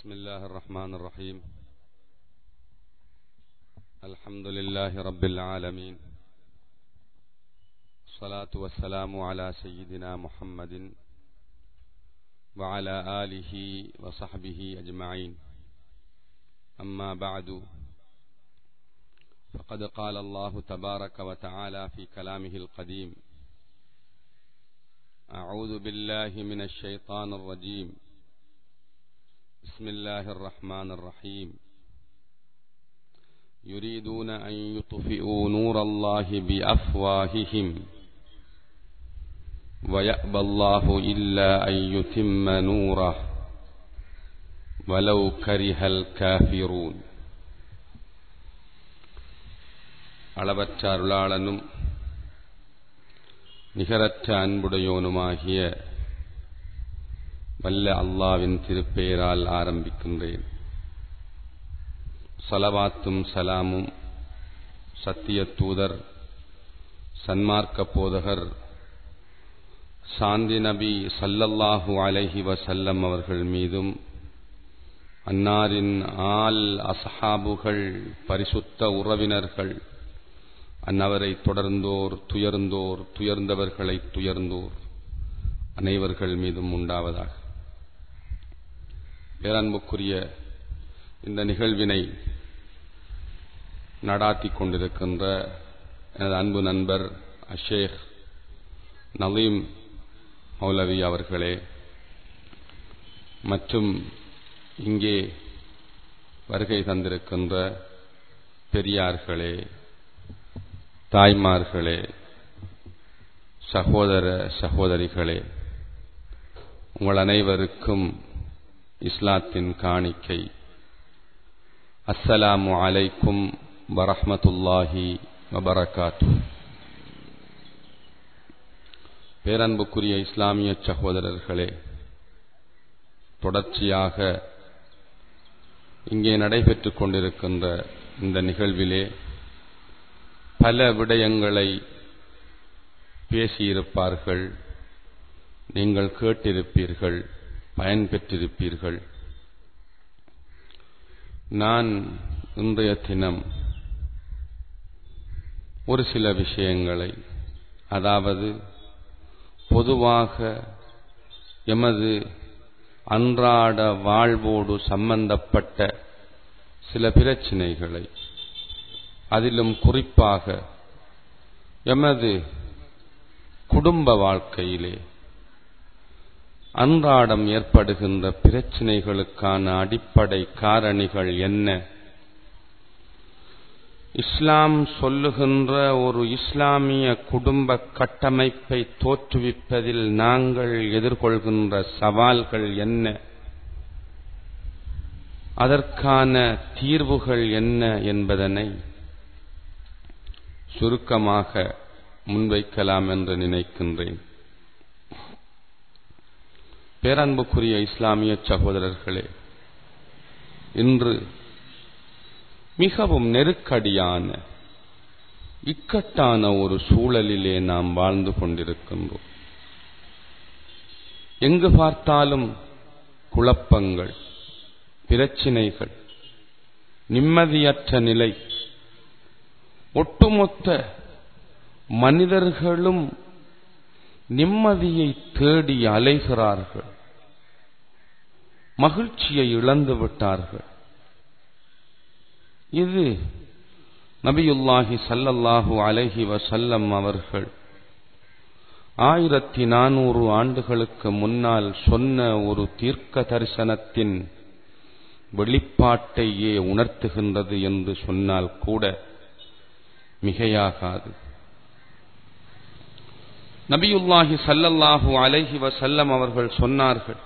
بسم الله الرحمن الرحيم الحمد لله رب العالمين الصلاة والسلام على سيدنا محمد وعلى آله وصحبه أجمعين أما بعد فقد قال الله تبارك وتعالى في كلامه القديم أعوذ بالله من الشيطان الرجيم بسم الله الرحمن الرحيم يريدون أن يطفئوا نور الله بأفواههم ويأبى الله إلا أن يتم نوره ولو كره الكافرون அளவற்ற அருளாளனும் நிகரற்ற அன்புடையோனுமாகிய வல்ல அல்லாவின் திருப்பெயரால் ஆரம்பிக்கின்றேன் சலவாத்தும் சலாமும் சத்திய தூதர் சன்மார்க்க போதகர் சாந்தி நபி சல்லல்லாஹு அலைஹி வசல்லம் அவர்கள் மீதும் அன்னாரின் ஆல் அசஹாபுகள் பரிசுத்த உறவினர்கள் அன்னவரை தொடர்ந்தோர் துயர்ந்தோர் துயர்ந்தவர்களை துயர்ந்தோர் அனைவர்கள் மீதும் உண்டாவதாக பேரன்புக்குரிய இந்த நிகழ்வினை நடாத்தி கொண்டிருக்கின்ற எனது அன்பு நண்பர் அஷேக் நலீம் மௌலவி அவர்களே மற்றும் இங்கே வருகை தந்திருக்கின்ற பெரியார்களே தாய்மார்களே சகோதர சகோதரிகளே உங்கள் அனைவருக்கும் இஸ்லாத்தின் காணிக்கை அஸ்ஸலாமு அலைக்கும் வரஹமத்துல்லாஹி வபரகாத்து பேரன்புக்குரிய இஸ்லாமிய சகோதரர்களே தொடர்ச்சியாக இங்கே நடைபெற்றுக் கொண்டிருக்கின்ற இந்த நிகழ்விலே பல விடயங்களை பேசியிருப்பார்கள் நீங்கள் கேட்டிருப்பீர்கள் பயன்பெற்றிருப்பீர்கள் நான் இன்றைய தினம் ஒரு சில விஷயங்களை அதாவது பொதுவாக எமது அன்றாட வாழ்வோடு சம்பந்தப்பட்ட சில பிரச்சினைகளை அதிலும் குறிப்பாக எமது குடும்ப வாழ்க்கையிலே அன்றாடம் ஏற்படுகின்ற பிரச்சினைகளுக்கான அடிப்படை காரணிகள் என்ன இஸ்லாம் சொல்லுகின்ற ஒரு இஸ்லாமிய குடும்ப கட்டமைப்பை தோற்றுவிப்பதில் நாங்கள் எதிர்கொள்கின்ற சவால்கள் என்ன அதற்கான தீர்வுகள் என்ன என்பதனை சுருக்கமாக முன்வைக்கலாம் என்று நினைக்கின்றேன் பேரன்புக்குரிய இஸ்லாமிய சகோதரர்களே இன்று மிகவும் நெருக்கடியான இக்கட்டான ஒரு சூழலிலே நாம் வாழ்ந்து கொண்டிருக்கின்றோம் எங்கு பார்த்தாலும் குழப்பங்கள் பிரச்சினைகள் நிம்மதியற்ற நிலை ஒட்டுமொத்த மனிதர்களும் நிம்மதியை தேடி அலைகிறார்கள் மகிழ்ச்சியை இழந்து விட்டார்கள் இது நபியுல்லாஹி சல்லல்லாஹு அலஹி வசல்லம் அவர்கள் ஆயிரத்தி நானூறு ஆண்டுகளுக்கு முன்னால் சொன்ன ஒரு தீர்க்க தரிசனத்தின் வெளிப்பாட்டையே உணர்த்துகின்றது என்று சொன்னால் கூட மிகையாகாது நபியுல்லாஹி சல்லல்லாஹு அலைஹி வசல்லம் அவர்கள் சொன்னார்கள்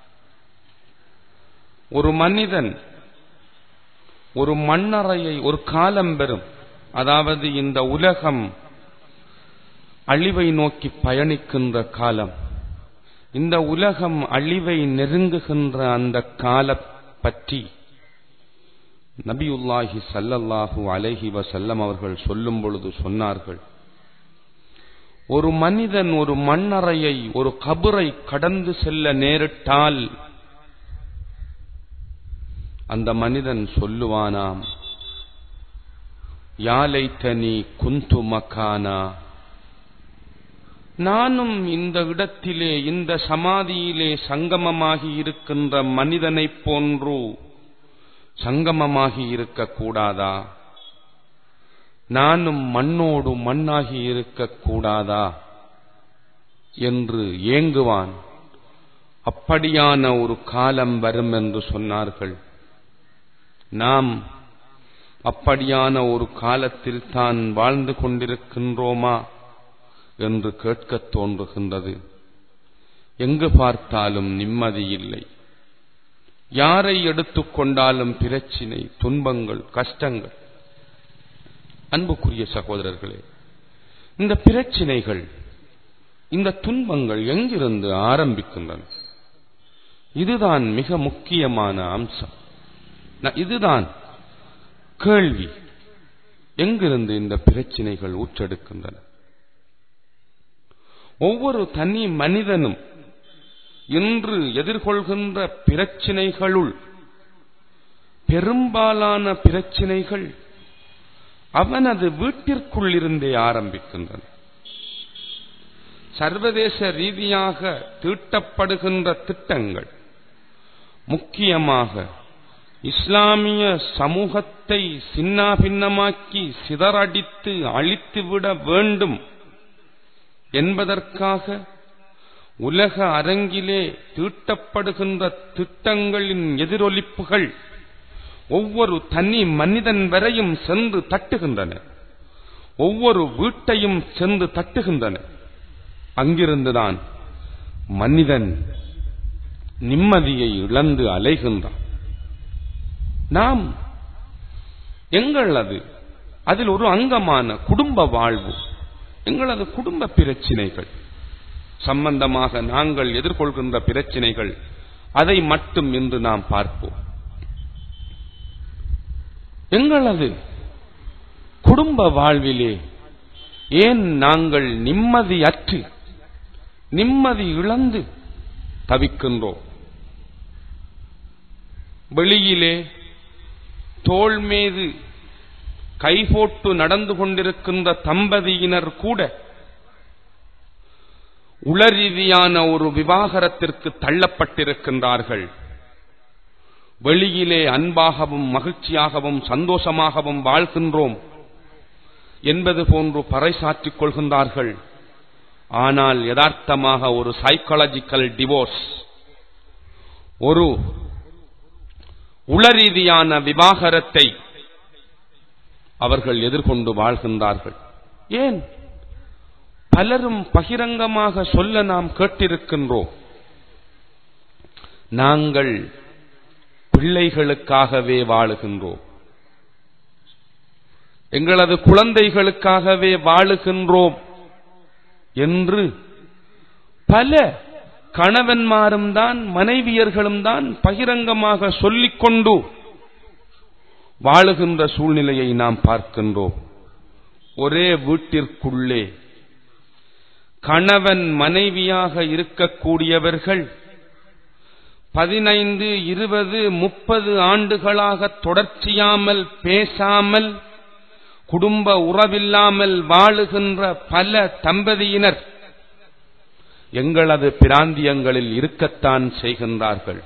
ஒரு மனிதன் ஒரு மண்ணறையை ஒரு காலம் பெறும் அதாவது இந்த உலகம் அழிவை நோக்கி பயணிக்கின்ற காலம் இந்த உலகம் அழிவை நெருங்குகின்ற அந்த கால பற்றி நபியுல்லாஹி சல்லல்லாஹு அலைஹி வசல்லம் அவர்கள் சொல்லும் பொழுது சொன்னார்கள் ஒரு மனிதன் ஒரு மண்ணறையை ஒரு கபரை கடந்து செல்ல நேரிட்டால் அந்த மனிதன் சொல்லுவானாம் யாலைத்தனி குந்து மக்கானா நானும் இந்த இடத்திலே இந்த சமாதியிலே சங்கமமாகி இருக்கின்ற மனிதனைப் போன்று சங்கமமாகி இருக்கக்கூடாதா நானும் மண்ணோடு மண்ணாகி இருக்கக்கூடாதா என்று ஏங்குவான் அப்படியான ஒரு காலம் வரும் என்று சொன்னார்கள் நாம் அப்படியான ஒரு காலத்தில் தான் வாழ்ந்து கொண்டிருக்கின்றோமா என்று கேட்கத் தோன்றுகின்றது எங்கு பார்த்தாலும் நிம்மதி இல்லை யாரை எடுத்துக்கொண்டாலும் பிரச்சினை துன்பங்கள் கஷ்டங்கள் அன்புக்குரிய சகோதரர்களே இந்த பிரச்சினைகள் இந்த துன்பங்கள் எங்கிருந்து ஆரம்பிக்கின்றன இதுதான் மிக முக்கியமான அம்சம் இதுதான் கேள்வி எங்கிருந்து இந்த பிரச்சினைகள் ஊற்றெடுக்கின்றன ஒவ்வொரு தனி மனிதனும் இன்று எதிர்கொள்கின்ற பிரச்சினைகளுள் பெரும்பாலான பிரச்சினைகள் அவனது வீட்டிற்குள் இருந்தே ஆரம்பிக்கின்றன சர்வதேச ரீதியாக தீட்டப்படுகின்ற திட்டங்கள் முக்கியமாக இஸ்லாமிய சமூகத்தை சின்னாபின்னமாக்கி சிதறடித்து அழித்துவிட வேண்டும் என்பதற்காக உலக அரங்கிலே தீட்டப்படுகின்ற திட்டங்களின் எதிரொலிப்புகள் ஒவ்வொரு தனி மனிதன் வரையும் சென்று தட்டுகின்றன ஒவ்வொரு வீட்டையும் சென்று தட்டுகின்றன அங்கிருந்துதான் மனிதன் நிம்மதியை இழந்து அலைகின்றான் நாம் எங்களது அதில் ஒரு அங்கமான குடும்ப வாழ்வு எங்களது குடும்ப பிரச்சினைகள் சம்பந்தமாக நாங்கள் எதிர்கொள்கின்ற பிரச்சினைகள் அதை மட்டும் இன்று நாம் பார்ப்போம் எங்களது குடும்ப வாழ்விலே ஏன் நாங்கள் நிம்மதியற்று நிம்மதி இழந்து தவிக்கின்றோம் வெளியிலே தோள் மீது கைபோட்டு நடந்து கொண்டிருக்கின்ற தம்பதியினர் கூட உளரீதியான ஒரு விவாகரத்திற்கு தள்ளப்பட்டிருக்கின்றார்கள் வெளியிலே அன்பாகவும் மகிழ்ச்சியாகவும் சந்தோஷமாகவும் வாழ்கின்றோம் என்பது போன்று பறைசாற்றிக் கொள்கின்றார்கள் ஆனால் யதார்த்தமாக ஒரு சைக்காலஜிக்கல் டிவோர்ஸ் ஒரு உளரீதியான விவாகரத்தை அவர்கள் எதிர்கொண்டு வாழ்கின்றார்கள் ஏன் பலரும் பகிரங்கமாக சொல்ல நாம் கேட்டிருக்கின்றோம் நாங்கள் பிள்ளைகளுக்காகவே வாழுகின்றோம் எங்களது குழந்தைகளுக்காகவே வாழுகின்றோம் என்று பல கணவன்மாரும் தான் மனைவியர்களும் தான் பகிரங்கமாக சொல்லிக்கொண்டு வாழுகின்ற சூழ்நிலையை நாம் பார்க்கின்றோம் ஒரே வீட்டிற்குள்ளே கணவன் மனைவியாக இருக்கக்கூடியவர்கள் பதினைந்து இருபது முப்பது ஆண்டுகளாக தொடர்ச்சியாமல் பேசாமல் குடும்ப உறவில்லாமல் வாழுகின்ற பல தம்பதியினர் எங்களது பிராந்தியங்களில் இருக்கத்தான் செய்கின்றார்கள்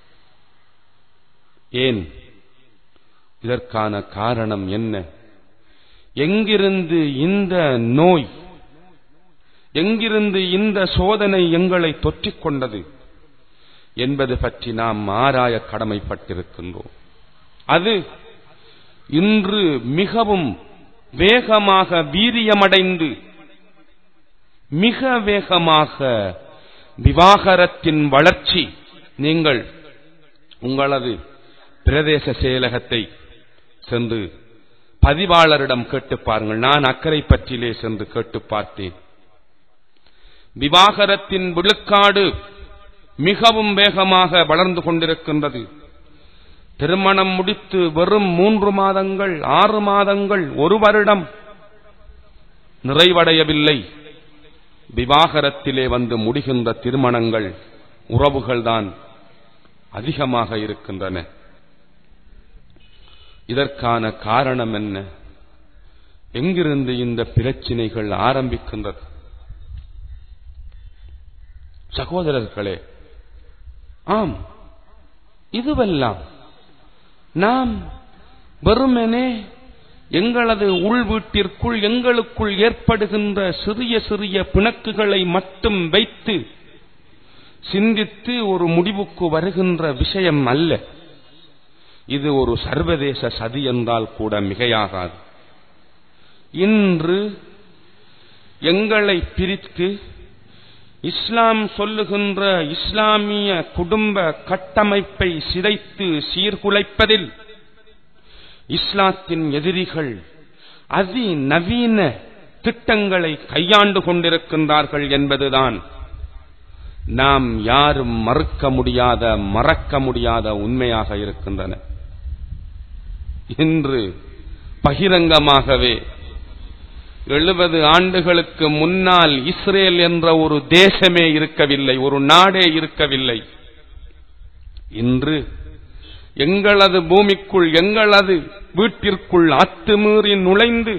ஏன் இதற்கான காரணம் என்ன எங்கிருந்து இந்த நோய் எங்கிருந்து இந்த சோதனை எங்களை தொற்றிக் கொண்டது என்பது பற்றி நாம் ஆராய கடமைப்பட்டிருக்கின்றோம் அது இன்று மிகவும் வேகமாக வீரியமடைந்து மிக வேகமாக விவாகரத்தின் வளர்ச்சி நீங்கள் உங்களது பிரதேச செயலகத்தை சென்று பதிவாளரிடம் கேட்டு பாருங்கள் நான் அக்கறை பற்றிலே சென்று கேட்டு பார்த்தேன் விவாகரத்தின் விழுக்காடு மிகவும் வேகமாக வளர்ந்து கொண்டிருக்கின்றது திருமணம் முடித்து வெறும் மூன்று மாதங்கள் ஆறு மாதங்கள் ஒரு வருடம் நிறைவடையவில்லை விவாகரத்திலே வந்து முடிகின்ற திருமணங்கள் உறவுகள்தான் அதிகமாக இருக்கின்றன இதற்கான காரணம் என்ன எங்கிருந்து இந்த பிரச்சினைகள் ஆரம்பிக்கின்றது சகோதரர்களே ஆம் இதுவெல்லாம் நாம் வெறுமனே எங்களது உள் வீட்டிற்குள் எங்களுக்குள் ஏற்படுகின்ற சிறிய சிறிய பிணக்குகளை மட்டும் வைத்து சிந்தித்து ஒரு முடிவுக்கு வருகின்ற விஷயம் அல்ல இது ஒரு சர்வதேச சதி என்றால் கூட மிகையாகாது இன்று எங்களை பிரித்து இஸ்லாம் சொல்லுகின்ற இஸ்லாமிய குடும்ப கட்டமைப்பை சிதைத்து சீர்குலைப்பதில் இஸ்லாத்தின் எதிரிகள் அதிநவீன திட்டங்களை கையாண்டு கொண்டிருக்கின்றார்கள் என்பதுதான் நாம் யாரும் மறுக்க முடியாத மறக்க முடியாத உண்மையாக இருக்கின்றன இன்று பகிரங்கமாகவே எழுபது ஆண்டுகளுக்கு முன்னால் இஸ்ரேல் என்ற ஒரு தேசமே இருக்கவில்லை ஒரு நாடே இருக்கவில்லை இன்று எங்களது பூமிக்குள் எங்களது வீட்டிற்குள் அத்துமீறி நுழைந்து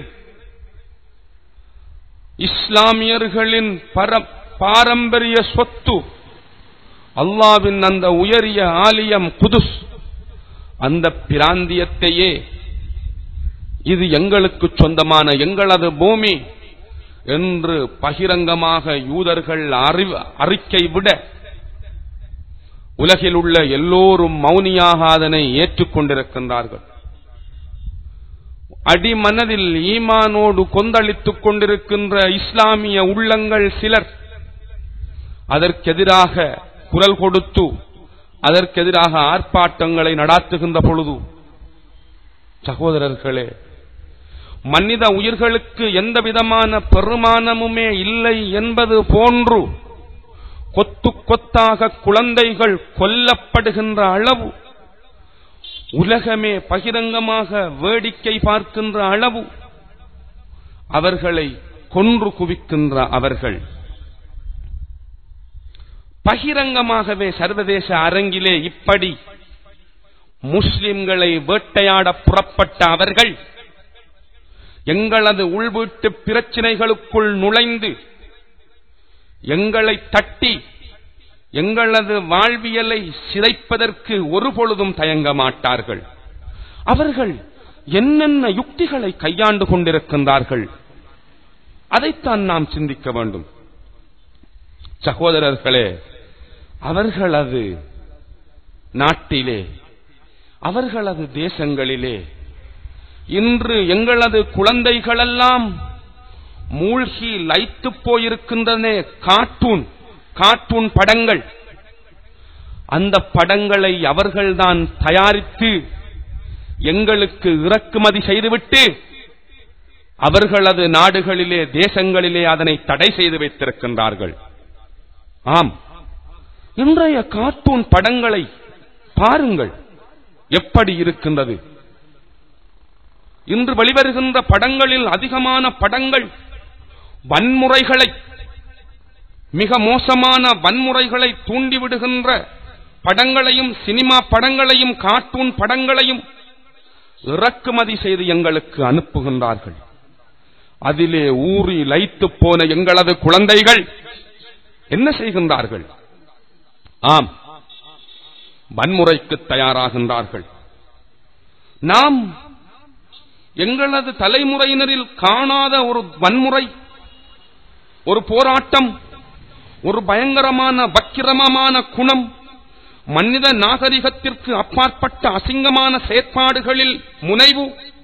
இஸ்லாமியர்களின் பர பாரம்பரிய சொத்து அல்லாவின் அந்த உயரிய ஆலயம் குதுஸ் அந்த பிராந்தியத்தையே இது எங்களுக்கு சொந்தமான எங்களது பூமி என்று பகிரங்கமாக யூதர்கள் அறிக்கை விட உலகில் உள்ள எல்லோரும் மௌனியாக அதனை ஏற்றுக்கொண்டிருக்கின்றார்கள் அடிமனதில் ஈமானோடு கொந்தளித்துக் கொண்டிருக்கின்ற இஸ்லாமிய உள்ளங்கள் சிலர் அதற்கெதிராக குரல் கொடுத்து அதற்கெதிராக ஆர்ப்பாட்டங்களை நடாத்துகின்ற பொழுது சகோதரர்களே மனித உயிர்களுக்கு எந்த விதமான பெருமானமுமே இல்லை என்பது போன்று கொத்து கொத்தாக குழந்தைகள் கொல்லப்படுகின்ற அளவு உலகமே பகிரங்கமாக வேடிக்கை பார்க்கின்ற அளவு அவர்களை கொன்று குவிக்கின்ற அவர்கள் பகிரங்கமாகவே சர்வதேச அரங்கிலே இப்படி முஸ்லிம்களை வேட்டையாட புறப்பட்ட அவர்கள் எங்களது உள்வீட்டு பிரச்சினைகளுக்குள் நுழைந்து எங்களை தட்டி எங்களது வாழ்வியலை சிதைப்பதற்கு ஒருபொழுதும் தயங்க மாட்டார்கள் அவர்கள் என்னென்ன யுக்திகளை கையாண்டு கொண்டிருக்கின்றார்கள் அதைத்தான் நாம் சிந்திக்க வேண்டும் சகோதரர்களே அவர்களது நாட்டிலே அவர்களது தேசங்களிலே இன்று எங்களது குழந்தைகளெல்லாம் மூழ்கி லைத்து போயிருக்கின்றனே கார்ட்டூன் கார்ட்டூன் படங்கள் அந்த படங்களை அவர்கள்தான் தயாரித்து எங்களுக்கு இறக்குமதி செய்துவிட்டு அவர்களது நாடுகளிலே தேசங்களிலே அதனை தடை செய்து வைத்திருக்கின்றார்கள் ஆம் இன்றைய கார்ட்டூன் படங்களை பாருங்கள் எப்படி இருக்கின்றது இன்று வெளிவருகின்ற படங்களில் அதிகமான படங்கள் வன்முறைகளை மிக மோசமான வன்முறைகளை தூண்டிவிடுகின்ற படங்களையும் சினிமா படங்களையும் கார்ட்டூன் படங்களையும் இறக்குமதி செய்து எங்களுக்கு அனுப்புகின்றார்கள் அதிலே ஊறி லைத்து போன எங்களது குழந்தைகள் என்ன செய்கின்றார்கள் ஆம் வன்முறைக்கு தயாராகின்றார்கள் நாம் எங்களது தலைமுறையினரில் காணாத ஒரு வன்முறை ஒரு போராட்டம் ஒரு பயங்கரமான வக்கிரமமான குணம் மனித நாகரிகத்திற்கு அப்பாற்பட்ட அசிங்கமான செயற்பாடுகளில் முனைவு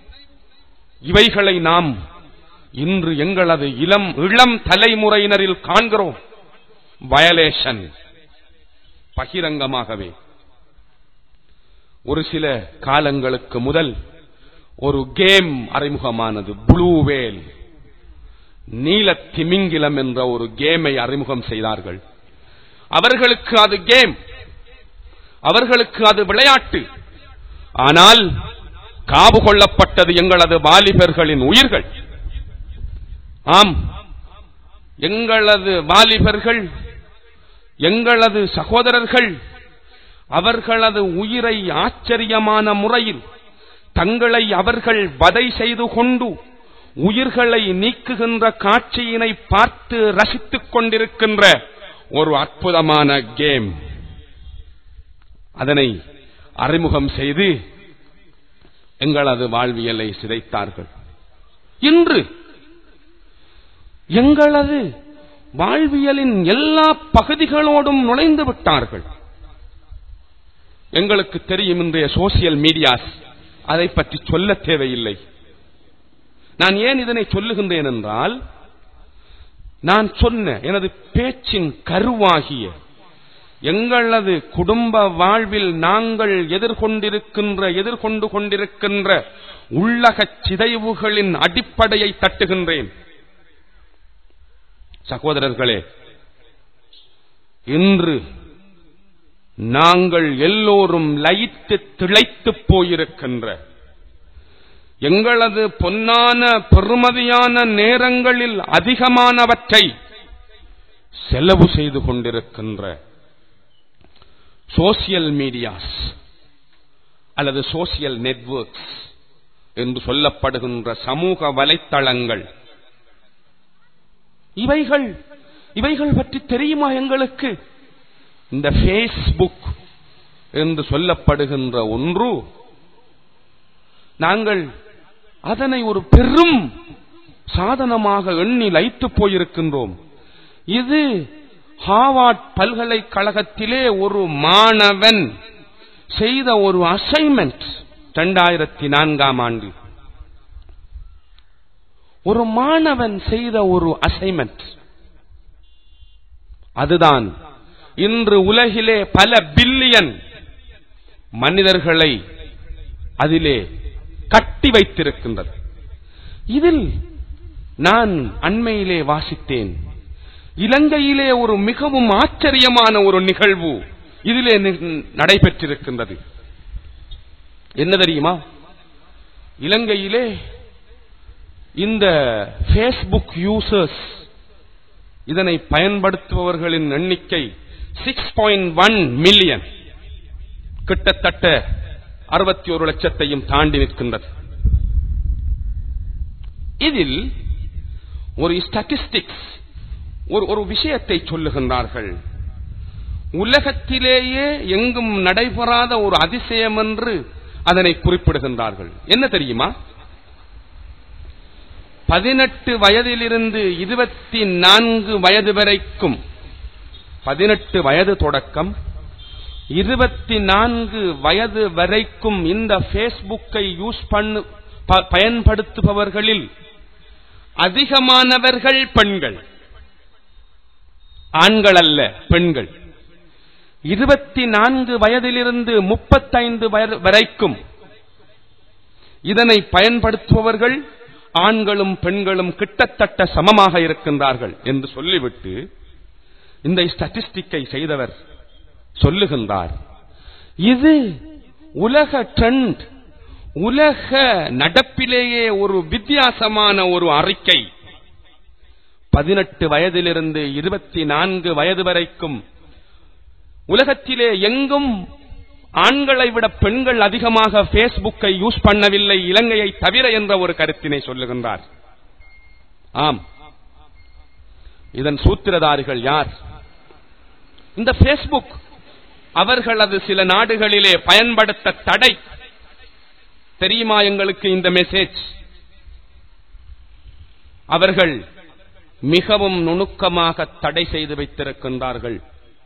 இவைகளை நாம் இன்று எங்களது இளம் இளம் தலைமுறையினரில் காண்கிறோம் வயலேஷன் பகிரங்கமாகவே ஒரு சில காலங்களுக்கு முதல் ஒரு கேம் அறிமுகமானது ப்ளூ வேல் நீல திமிங்கிலம் என்ற ஒரு கேமை அறிமுகம் செய்தார்கள் அவர்களுக்கு அது கேம் அவர்களுக்கு அது விளையாட்டு ஆனால் காவு கொள்ளப்பட்டது எங்களது வாலிபர்களின் உயிர்கள் ஆம் எங்களது வாலிபர்கள் எங்களது சகோதரர்கள் அவர்களது உயிரை ஆச்சரியமான முறையில் தங்களை அவர்கள் வதை செய்து கொண்டு உயிர்களை நீக்குகின்ற காட்சியினை பார்த்து ரசித்துக் கொண்டிருக்கின்ற ஒரு அற்புதமான கேம் அதனை அறிமுகம் செய்து எங்களது வாழ்வியலை சிதைத்தார்கள் இன்று எங்களது வாழ்வியலின் எல்லா பகுதிகளோடும் நுழைந்து விட்டார்கள் எங்களுக்கு தெரியும் இன்றைய சோசியல் மீடியாஸ் அதை பற்றி சொல்ல தேவையில்லை நான் ஏன் இதனை சொல்லுகின்றேன் என்றால் நான் சொன்ன எனது பேச்சின் கருவாகிய எங்களது குடும்ப வாழ்வில் நாங்கள் எதிர்கொண்டிருக்கின்ற எதிர்கொண்டு கொண்டிருக்கின்ற உள்ளகச் சிதைவுகளின் அடிப்படையை தட்டுகின்றேன் சகோதரர்களே இன்று நாங்கள் எல்லோரும் லயித்து திளைத்து போயிருக்கின்ற எங்களது பொன்னான பெருமதியான நேரங்களில் அதிகமானவற்றை செலவு செய்து கொண்டிருக்கின்ற சோசியல் மீடியாஸ் அல்லது சோசியல் நெட்வொர்க்ஸ் என்று சொல்லப்படுகின்ற சமூக வலைத்தளங்கள் இவைகள் இவைகள் பற்றி தெரியுமா எங்களுக்கு இந்த பேஸ்புக் என்று சொல்லப்படுகின்ற ஒன்று நாங்கள் அதனை ஒரு பெரும் சாதனமாக எண்ணி லைத்து போயிருக்கின்றோம் இது ஹாவார்ட் பல்கலைக்கழகத்திலே ஒரு மாணவன் செய்த ஒரு அசைன்மெண்ட் இரண்டாயிரத்தி நான்காம் ஆண்டு ஒரு மாணவன் செய்த ஒரு அசைன்மெண்ட் அதுதான் இன்று உலகிலே பல பில்லியன் மனிதர்களை அதிலே கட்டி வைத்திருக்கின்றது இதில் நான் அண்மையிலே வாசித்தேன் இலங்கையிலே ஒரு மிகவும் ஆச்சரியமான ஒரு நிகழ்வு இதிலே நடைபெற்றிருக்கின்றது என்ன தெரியுமா இலங்கையிலே இந்த பேஸ்புக் யூசர்ஸ் இதனை பயன்படுத்துபவர்களின் எண்ணிக்கை சிக்ஸ் பாயிண்ட் ஒன் மில்லியன் கிட்டத்தட்ட அறுபத்தி ஒரு லட்சத்தையும் தாண்டி நிற்கின்றது இதில் ஒரு ஸ்டாட்டிஸ்டிக்ஸ் ஒரு ஒரு விஷயத்தை சொல்லுகின்றார்கள் உலகத்திலேயே எங்கும் நடைபெறாத ஒரு அதிசயம் என்று அதனை குறிப்பிடுகின்றார்கள் என்ன தெரியுமா பதினெட்டு வயதிலிருந்து இருபத்தி நான்கு வயது வரைக்கும் பதினெட்டு வயது தொடக்கம் இருபத்தி நான்கு வயது வரைக்கும் இந்த பேஸ்புக்கை யூஸ் பண்ணு பயன்படுத்துபவர்களில் அதிகமானவர்கள் பெண்கள் ஆண்கள் அல்ல பெண்கள் இருபத்தி நான்கு வயதிலிருந்து முப்பத்தைந்து வயது வரைக்கும் இதனை பயன்படுத்துபவர்கள் ஆண்களும் பெண்களும் கிட்டத்தட்ட சமமாக இருக்கின்றார்கள் என்று சொல்லிவிட்டு இந்த ஸ்டாட்டிஸ்டிக்கை செய்தவர் சொல்லுகின்றார் இது உலக ட்ரெண்ட் உலக நடப்பிலேயே ஒரு வித்தியாசமான ஒரு அறிக்கை பதினெட்டு வயதிலிருந்து இருபத்தி நான்கு வயது வரைக்கும் உலகத்திலே எங்கும் ஆண்களை விட பெண்கள் அதிகமாக பேஸ்புக்கை யூஸ் பண்ணவில்லை இலங்கையை தவிர என்ற ஒரு கருத்தினை சொல்லுகின்றார் ஆம் இதன் சூத்திரதாரிகள் யார் இந்த பேஸ்புக் அவர்களது சில நாடுகளிலே பயன்படுத்த தடை தெரியுமா எங்களுக்கு இந்த மெசேஜ் அவர்கள் மிகவும் நுணுக்கமாக தடை செய்து வைத்திருக்கின்றார்கள்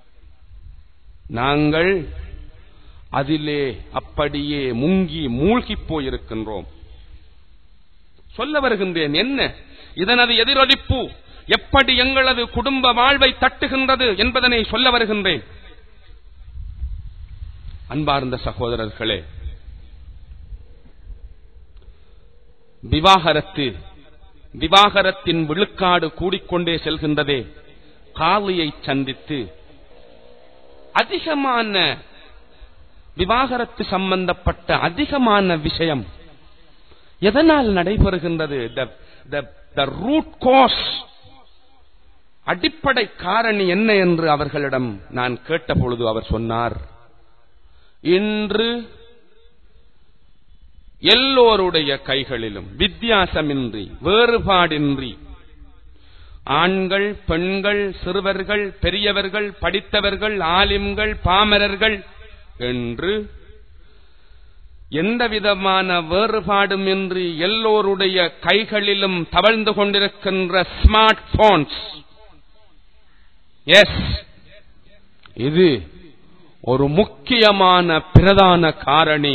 நாங்கள் அதிலே அப்படியே முங்கி மூழ்கி போயிருக்கின்றோம் சொல்ல வருகின்றேன் என்ன இதனது எதிரொலிப்பு எப்படி எங்களது குடும்ப வாழ்வை தட்டுகின்றது என்பதனை சொல்ல வருகின்றேன் அன்பார்ந்த சகோதரர்களே விவாகரத்து விவாகரத்தின் விழுக்காடு கூடிக்கொண்டே செல்கின்றதே காலியை சந்தித்து அதிகமான விவாகரத்து சம்பந்தப்பட்ட அதிகமான விஷயம் எதனால் நடைபெறுகின்றது த ரூட் கோஸ் அடிப்படை காரணி என்ன என்று அவர்களிடம் நான் கேட்டபொழுது அவர் சொன்னார் இன்று எல்லோருடைய கைகளிலும் வித்தியாசமின்றி வேறுபாடின்றி ஆண்கள் பெண்கள் சிறுவர்கள் பெரியவர்கள் படித்தவர்கள் ஆலிம்கள் பாமரர்கள் என்று எந்த விதமான வேறுபாடும் இன்றி எல்லோருடைய கைகளிலும் தவழ்ந்து கொண்டிருக்கின்ற ஸ்மார்ட் போன்ஸ் எஸ் இது ஒரு முக்கியமான பிரதான காரணி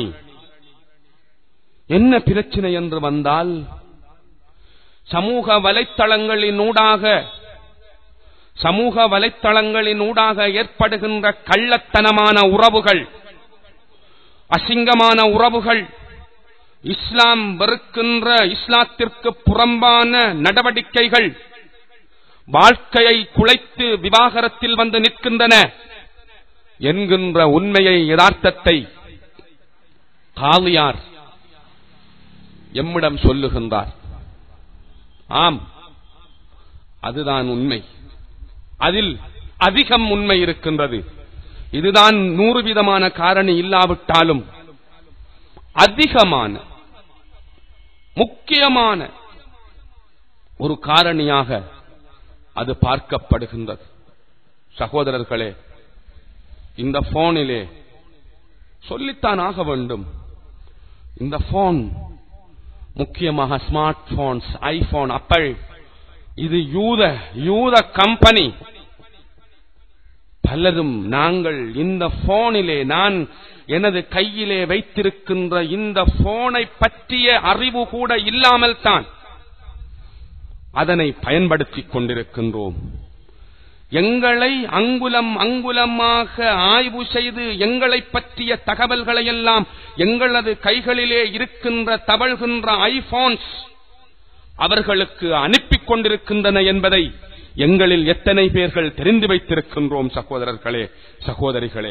என்ன பிரச்சனை என்று வந்தால் சமூக வலைத்தளங்களினூடாக சமூக வலைத்தளங்களினூடாக ஏற்படுகின்ற கள்ளத்தனமான உறவுகள் அசிங்கமான உறவுகள் இஸ்லாம் வெறுக்கின்ற இஸ்லாத்திற்கு புறம்பான நடவடிக்கைகள் வாழ்க்கையை குலைத்து விவாகரத்தில் வந்து நிற்கின்றன என்கின்ற உண்மையை யதார்த்தத்தை காலியார் எம்மிடம் சொல்லுகின்றார் ஆம் அதுதான் உண்மை அதில் அதிகம் உண்மை இருக்கின்றது இதுதான் நூறு விதமான காரணி இல்லாவிட்டாலும் அதிகமான முக்கியமான ஒரு காரணியாக அது பார்க்கப்படுகின்றது சகோதரர்களே இந்த போனிலே சொல்லித்தான் ஆக வேண்டும் இந்த போன் முக்கியமாக ஸ்மார்ட் போன்ஸ் ஐபோன் அப்பள் இது யூத யூத கம்பெனி பலரும் நாங்கள் இந்த போனிலே நான் எனது கையிலே வைத்திருக்கின்ற இந்த போனை பற்றிய அறிவு கூட இல்லாமல் தான் அதனை பயன்படுத்திக் கொண்டிருக்கின்றோம் எங்களை அங்குலம் அங்குலமாக ஆய்வு செய்து எங்களை பற்றிய தகவல்களை எல்லாம் எங்களது கைகளிலே இருக்கின்ற தவழ்கின்ற ஐபோன்ஸ் அவர்களுக்கு அனுப்பிக் கொண்டிருக்கின்றன என்பதை எங்களில் எத்தனை பேர்கள் தெரிந்து வைத்திருக்கின்றோம் சகோதரர்களே சகோதரிகளே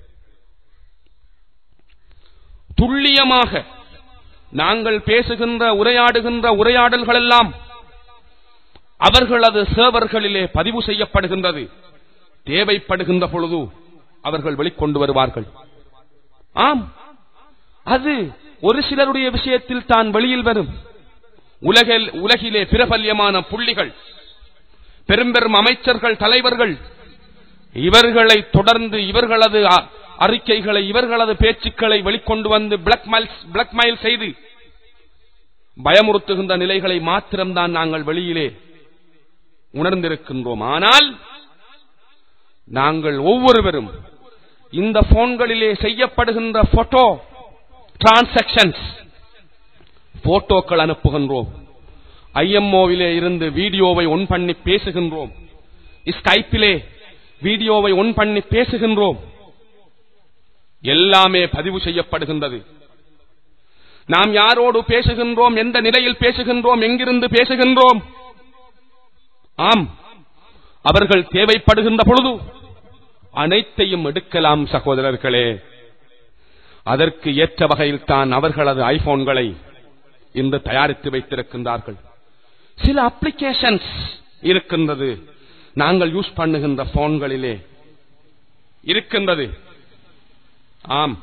துல்லியமாக நாங்கள் பேசுகின்ற உரையாடுகின்ற உரையாடல்கள் எல்லாம் அவர்களது சேவர்களிலே பதிவு செய்யப்படுகின்றது தேவைப்படுகின்ற பொழுது அவர்கள் வெளிக்கொண்டு வருவார்கள் ஆம் அது ஒரு சிலருடைய விஷயத்தில் தான் வெளியில் வரும் உலகில் உலகிலே பிரபல்யமான புள்ளிகள் பெரும் பெரும் அமைச்சர்கள் தலைவர்கள் இவர்களை தொடர்ந்து இவர்களது அ- அறிக்கைகளை இவர்களது பேச்சுக்களை வெளிக்கொண்டு வந்து பிளாக்மெயில் பிளாக்மெயில் செய்து பயமுறுத்துகின்ற நிலைகளை மாத்திரம்தான் நாங்கள் வெளியிலே உணர்ந்திருக்கின்றோம் ஆனால் நாங்கள் ஒவ்வொருவரும் இந்த போன்களிலே செய்யப்படுகின்ற போட்டோ டிரான்சாக்சன்ஸ் போட்டோக்கள் அனுப்புகின்றோம் ஐஎம்ஓவிலே இருந்து வீடியோவை ஒன் பண்ணி பேசுகின்றோம் ஸ்கைப்பிலே வீடியோவை ஒன் பண்ணி பேசுகின்றோம் எல்லாமே பதிவு செய்யப்படுகின்றது நாம் யாரோடு பேசுகின்றோம் எந்த நிலையில் பேசுகின்றோம் எங்கிருந்து பேசுகின்றோம் ஆம் அவர்கள் தேவைப்படுகின்ற பொழுது அனைத்தையும் எடுக்கலாம் சகோதரர்களே அதற்கு ஏற்ற வகையில் தான் அவர்களது ஐபோன்களை இன்று தயாரித்து வைத்திருக்கின்றார்கள் சில அப்ளிகேஷன்ஸ் இருக்கின்றது நாங்கள் யூஸ் பண்ணுகின்ற போன்களிலே இருக்கின்றது ஆம்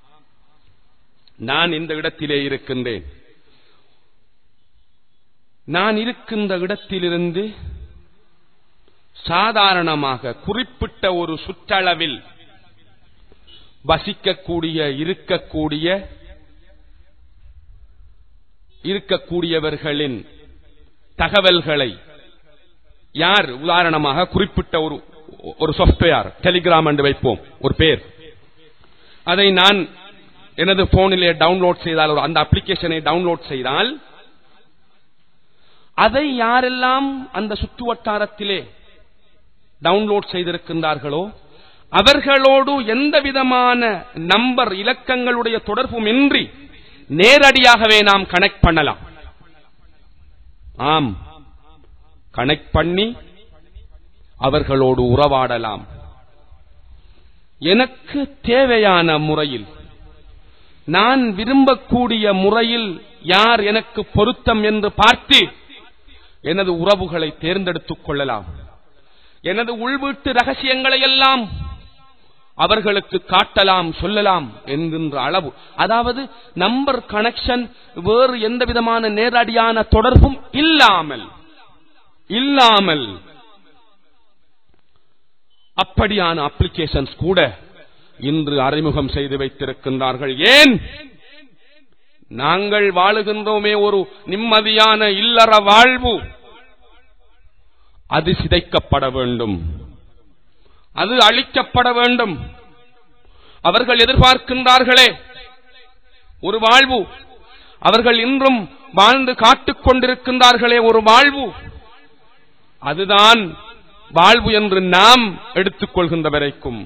நான் இந்த இடத்திலே இருக்கின்றேன் நான் இருக்கின்ற இடத்திலிருந்து சாதாரணமாக குறிப்பிட்ட ஒரு சுற்றளவில் வசிக்கக்கூடிய இருக்கக்கூடிய இருக்கக்கூடியவர்களின் தகவல்களை யார் உதாரணமாக குறிப்பிட்ட ஒரு ஒரு சாஃப்ட்வேர் டெலிகிராம் என்று வைப்போம் ஒரு பேர் அதை நான் எனது போனிலே டவுன்லோட் செய்தால் ஒரு அந்த அப்ளிகேஷனை டவுன்லோட் செய்தால் அதை யாரெல்லாம் அந்த சுற்று வட்டாரத்திலே டவுன்லோட் செய்திருக்கின்றார்களோ அவர்களோடு எந்த விதமான நம்பர் இலக்கங்களுடைய தொடர்பும் இன்றி நேரடியாகவே நாம் கனெக்ட் பண்ணலாம் ஆம் கனெக்ட் பண்ணி அவர்களோடு உறவாடலாம் எனக்கு தேவையான முறையில் நான் விரும்பக்கூடிய முறையில் யார் எனக்கு பொருத்தம் என்று பார்த்து எனது உறவுகளை தேர்ந்தெடுத்துக் கொள்ளலாம் எனது உள்வீட்டு ரகசியங்களை எல்லாம் அவர்களுக்கு காட்டலாம் சொல்லலாம் என்கின்ற அளவு அதாவது நம்பர் கனெக்ஷன் வேறு எந்த விதமான நேரடியான தொடர்பும் இல்லாமல் இல்லாமல் அப்படியான அப்ளிகேஷன்ஸ் கூட இன்று அறிமுகம் செய்து வைத்திருக்கின்றார்கள் ஏன் நாங்கள் வாழுகின்றோமே ஒரு நிம்மதியான இல்லற வாழ்வு அது சிதைக்கப்பட வேண்டும் அது அழிக்கப்பட வேண்டும் அவர்கள் எதிர்பார்க்கின்றார்களே ஒரு வாழ்வு அவர்கள் இன்றும் வாழ்ந்து காட்டுக் கொண்டிருக்கின்றார்களே ஒரு வாழ்வு அதுதான் வாழ்வு என்று நாம் எடுத்துக் கொள்கின்ற வரைக்கும்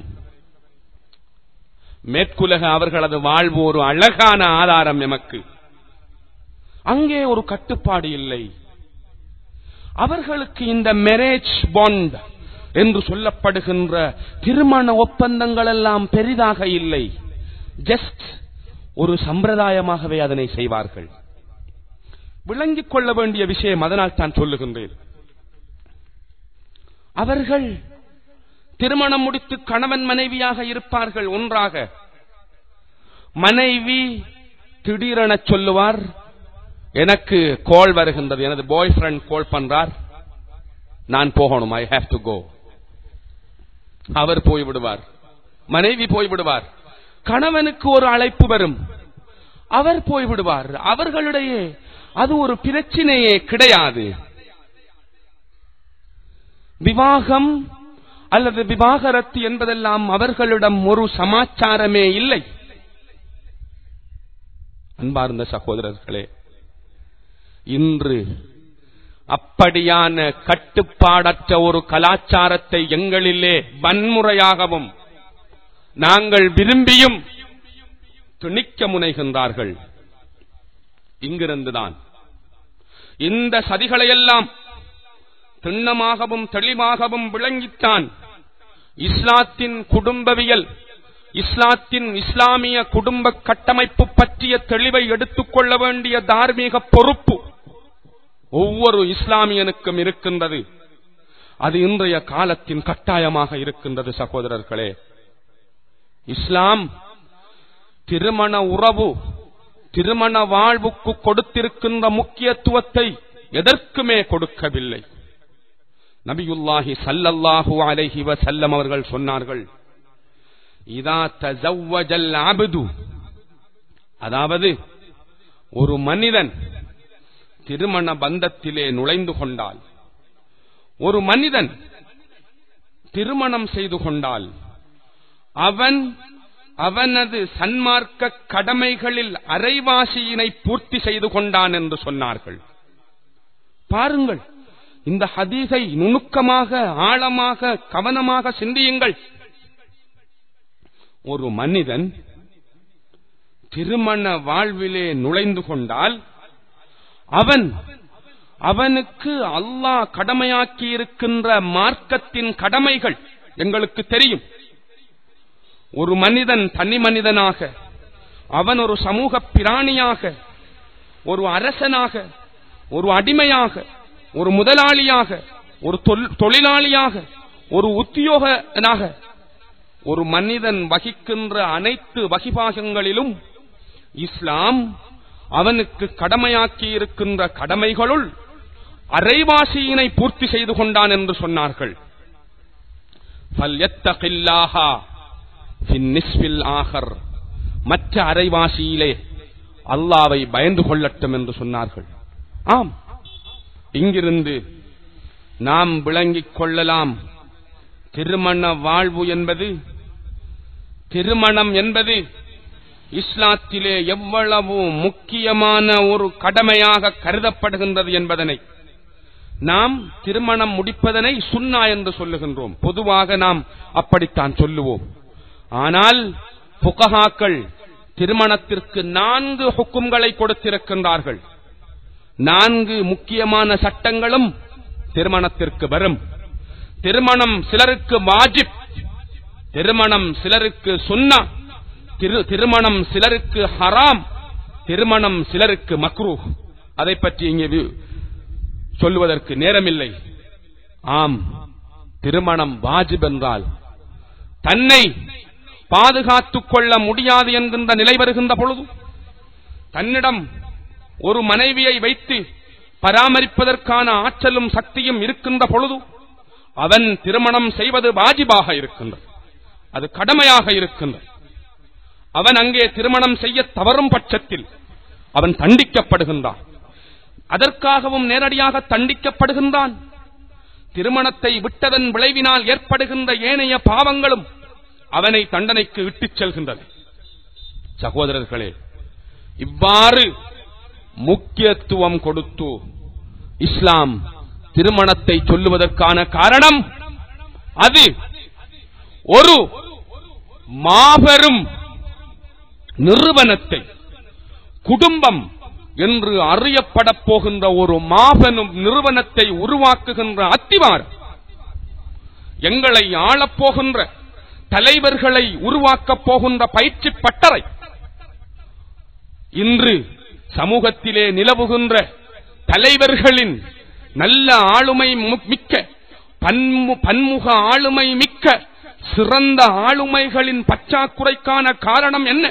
மேற்குலக அவர்களது வாழ்வு ஒரு அழகான ஆதாரம் எமக்கு அங்கே ஒரு கட்டுப்பாடு இல்லை அவர்களுக்கு இந்த மேரேஜ் பாண்ட் என்று சொல்லப்படுகின்ற திருமண ஒப்பந்தங்கள் எல்லாம் பெரிதாக இல்லை ஜஸ்ட் ஒரு சம்பிரதாயமாகவே அதனை செய்வார்கள் விளங்கிக் கொள்ள வேண்டிய விஷயம் அதனால் தான் சொல்லுகின்றேன் அவர்கள் திருமணம் முடித்து கணவன் மனைவியாக இருப்பார்கள் ஒன்றாக மனைவி திடீரென சொல்லுவார் எனக்கு கால் வருகின்றது எனது பாய் ஃப்ரெண்ட் கால் பண்றார் நான் போகணும் ஐ ஹேவ் டு கோ அவர் போய்விடுவார் மனைவி போய்விடுவார் கணவனுக்கு ஒரு அழைப்பு வரும் அவர் போய்விடுவார் அவர்களிடையே அது ஒரு பிரச்சினையே கிடையாது விவாகம் அல்லது விவாகரத்து என்பதெல்லாம் அவர்களிடம் ஒரு சமாச்சாரமே இல்லை அன்பார்ந்த சகோதரர்களே இன்று அப்படியான கட்டுப்பாடற்ற ஒரு கலாச்சாரத்தை எங்களிலே வன்முறையாகவும் நாங்கள் விரும்பியும் திணிக்க முனைகின்றார்கள் இங்கிருந்துதான் இந்த சதிகளையெல்லாம் திண்ணமாகவும் தெளிவாகவும் விளங்கித்தான் இஸ்லாத்தின் குடும்பவியல் இஸ்லாத்தின் இஸ்லாமிய குடும்ப கட்டமைப்பு பற்றிய தெளிவை எடுத்துக்கொள்ள வேண்டிய தார்மீக பொறுப்பு ஒவ்வொரு இஸ்லாமியனுக்கும் இருக்கின்றது அது இன்றைய காலத்தின் கட்டாயமாக இருக்கின்றது சகோதரர்களே இஸ்லாம் திருமண உறவு திருமண வாழ்வுக்கு கொடுத்திருக்கின்ற முக்கியத்துவத்தை எதற்குமே கொடுக்கவில்லை நபியுல்லாஹி சல்லல்லாஹு அலைஹி வஸல்லம் அவர்கள் சொன்னார்கள் இதா தஸவ்வஜல் அப்து அதாவது ஒரு மனிதன் திருமண பந்தத்திலே நுழைந்து கொண்டால் ஒரு மனிதன் திருமணம் செய்து கொண்டால் அவன் அவனது சன்மார்க்க கடமைகளில் அரைவாசியினை பூர்த்தி செய்து கொண்டான் என்று சொன்னார்கள் பாருங்கள் இந்த ஹதீஸை நுணுக்கமாக ஆழமாக கவனமாக சிந்தியுங்கள் ஒரு மனிதன் திருமண வாழ்விலே நுழைந்து கொண்டால் அவன் அவனுக்கு அல்லாஹ் கடமையாக்கி இருக்கின்ற மார்க்கத்தின் கடமைகள் எங்களுக்கு தெரியும் ஒரு மனிதன் தனி மனிதனாக அவன் ஒரு சமூக பிராணியாக ஒரு அரசனாக ஒரு அடிமையாக ஒரு முதலாளியாக ஒரு தொழிலாளியாக ஒரு உத்தியோகனாக ஒரு மனிதன் வகிக்கின்ற அனைத்து வகிபாகங்களிலும் இஸ்லாம் அவனுக்கு கடமையாக்கி இருக்கின்ற கடமைகளுள் அரைவாசியினை பூர்த்தி செய்து கொண்டான் என்று சொன்னார்கள் ஆகர் மற்ற அரைவாசியிலே அல்லாவை பயந்து கொள்ளட்டும் என்று சொன்னார்கள் ஆம் இங்கிருந்து நாம் விளங்கிக் கொள்ளலாம் திருமண வாழ்வு என்பது திருமணம் என்பது இஸ்லாத்திலே எவ்வளவு முக்கியமான ஒரு கடமையாக கருதப்படுகின்றது என்பதனை நாம் திருமணம் முடிப்பதனை சுன்னா என்று சொல்லுகின்றோம் பொதுவாக நாம் அப்படித்தான் சொல்லுவோம் ஆனால் புகஹாக்கள் திருமணத்திற்கு நான்கு ஹுக்கும்களை கொடுத்திருக்கின்றார்கள் நான்கு முக்கியமான சட்டங்களும் திருமணத்திற்கு வரும் திருமணம் சிலருக்கு வாஜிப் திருமணம் சிலருக்கு சுன்னா திரு திருமணம் சிலருக்கு ஹராம் திருமணம் சிலருக்கு மக்ரூ அதை பற்றி இங்கே சொல்லுவதற்கு நேரமில்லை ஆம் திருமணம் வாஜிப் என்றால் தன்னை பாதுகாத்துக் கொள்ள முடியாது என்கின்ற நிலை வருகின்ற பொழுது தன்னிடம் ஒரு மனைவியை வைத்து பராமரிப்பதற்கான ஆற்றலும் சக்தியும் இருக்கின்ற பொழுது அவன் திருமணம் செய்வது வாஜிபாக இருக்கின்றது அது கடமையாக இருக்கின்றது அவன் அங்கே திருமணம் செய்ய தவறும் பட்சத்தில் அவன் தண்டிக்கப்படுகின்றான் அதற்காகவும் நேரடியாக தண்டிக்கப்படுகின்றான் திருமணத்தை விட்டதன் விளைவினால் ஏற்படுகின்ற ஏனைய பாவங்களும் அவனை தண்டனைக்கு இட்டுச் செல்கின்றன சகோதரர்களே இவ்வாறு முக்கியத்துவம் கொடுத்து இஸ்லாம் திருமணத்தை சொல்லுவதற்கான காரணம் அது ஒரு மாபெரும் நிறுவனத்தை குடும்பம் என்று அறியப்படப் போகின்ற ஒரு மாபெரும் நிறுவனத்தை உருவாக்குகின்ற அத்திவாரம் எங்களை ஆளப்போகின்ற தலைவர்களை உருவாக்கப் போகின்ற பயிற்சி பட்டறை இன்று சமூகத்திலே நிலவுகின்ற தலைவர்களின் நல்ல ஆளுமை மு- மிக்க பன்மு- பன்முக ஆளுமை மிக்க சிறந்த ஆளுமைகளின் பற்றாக்குறைக்கான காரணம் என்ன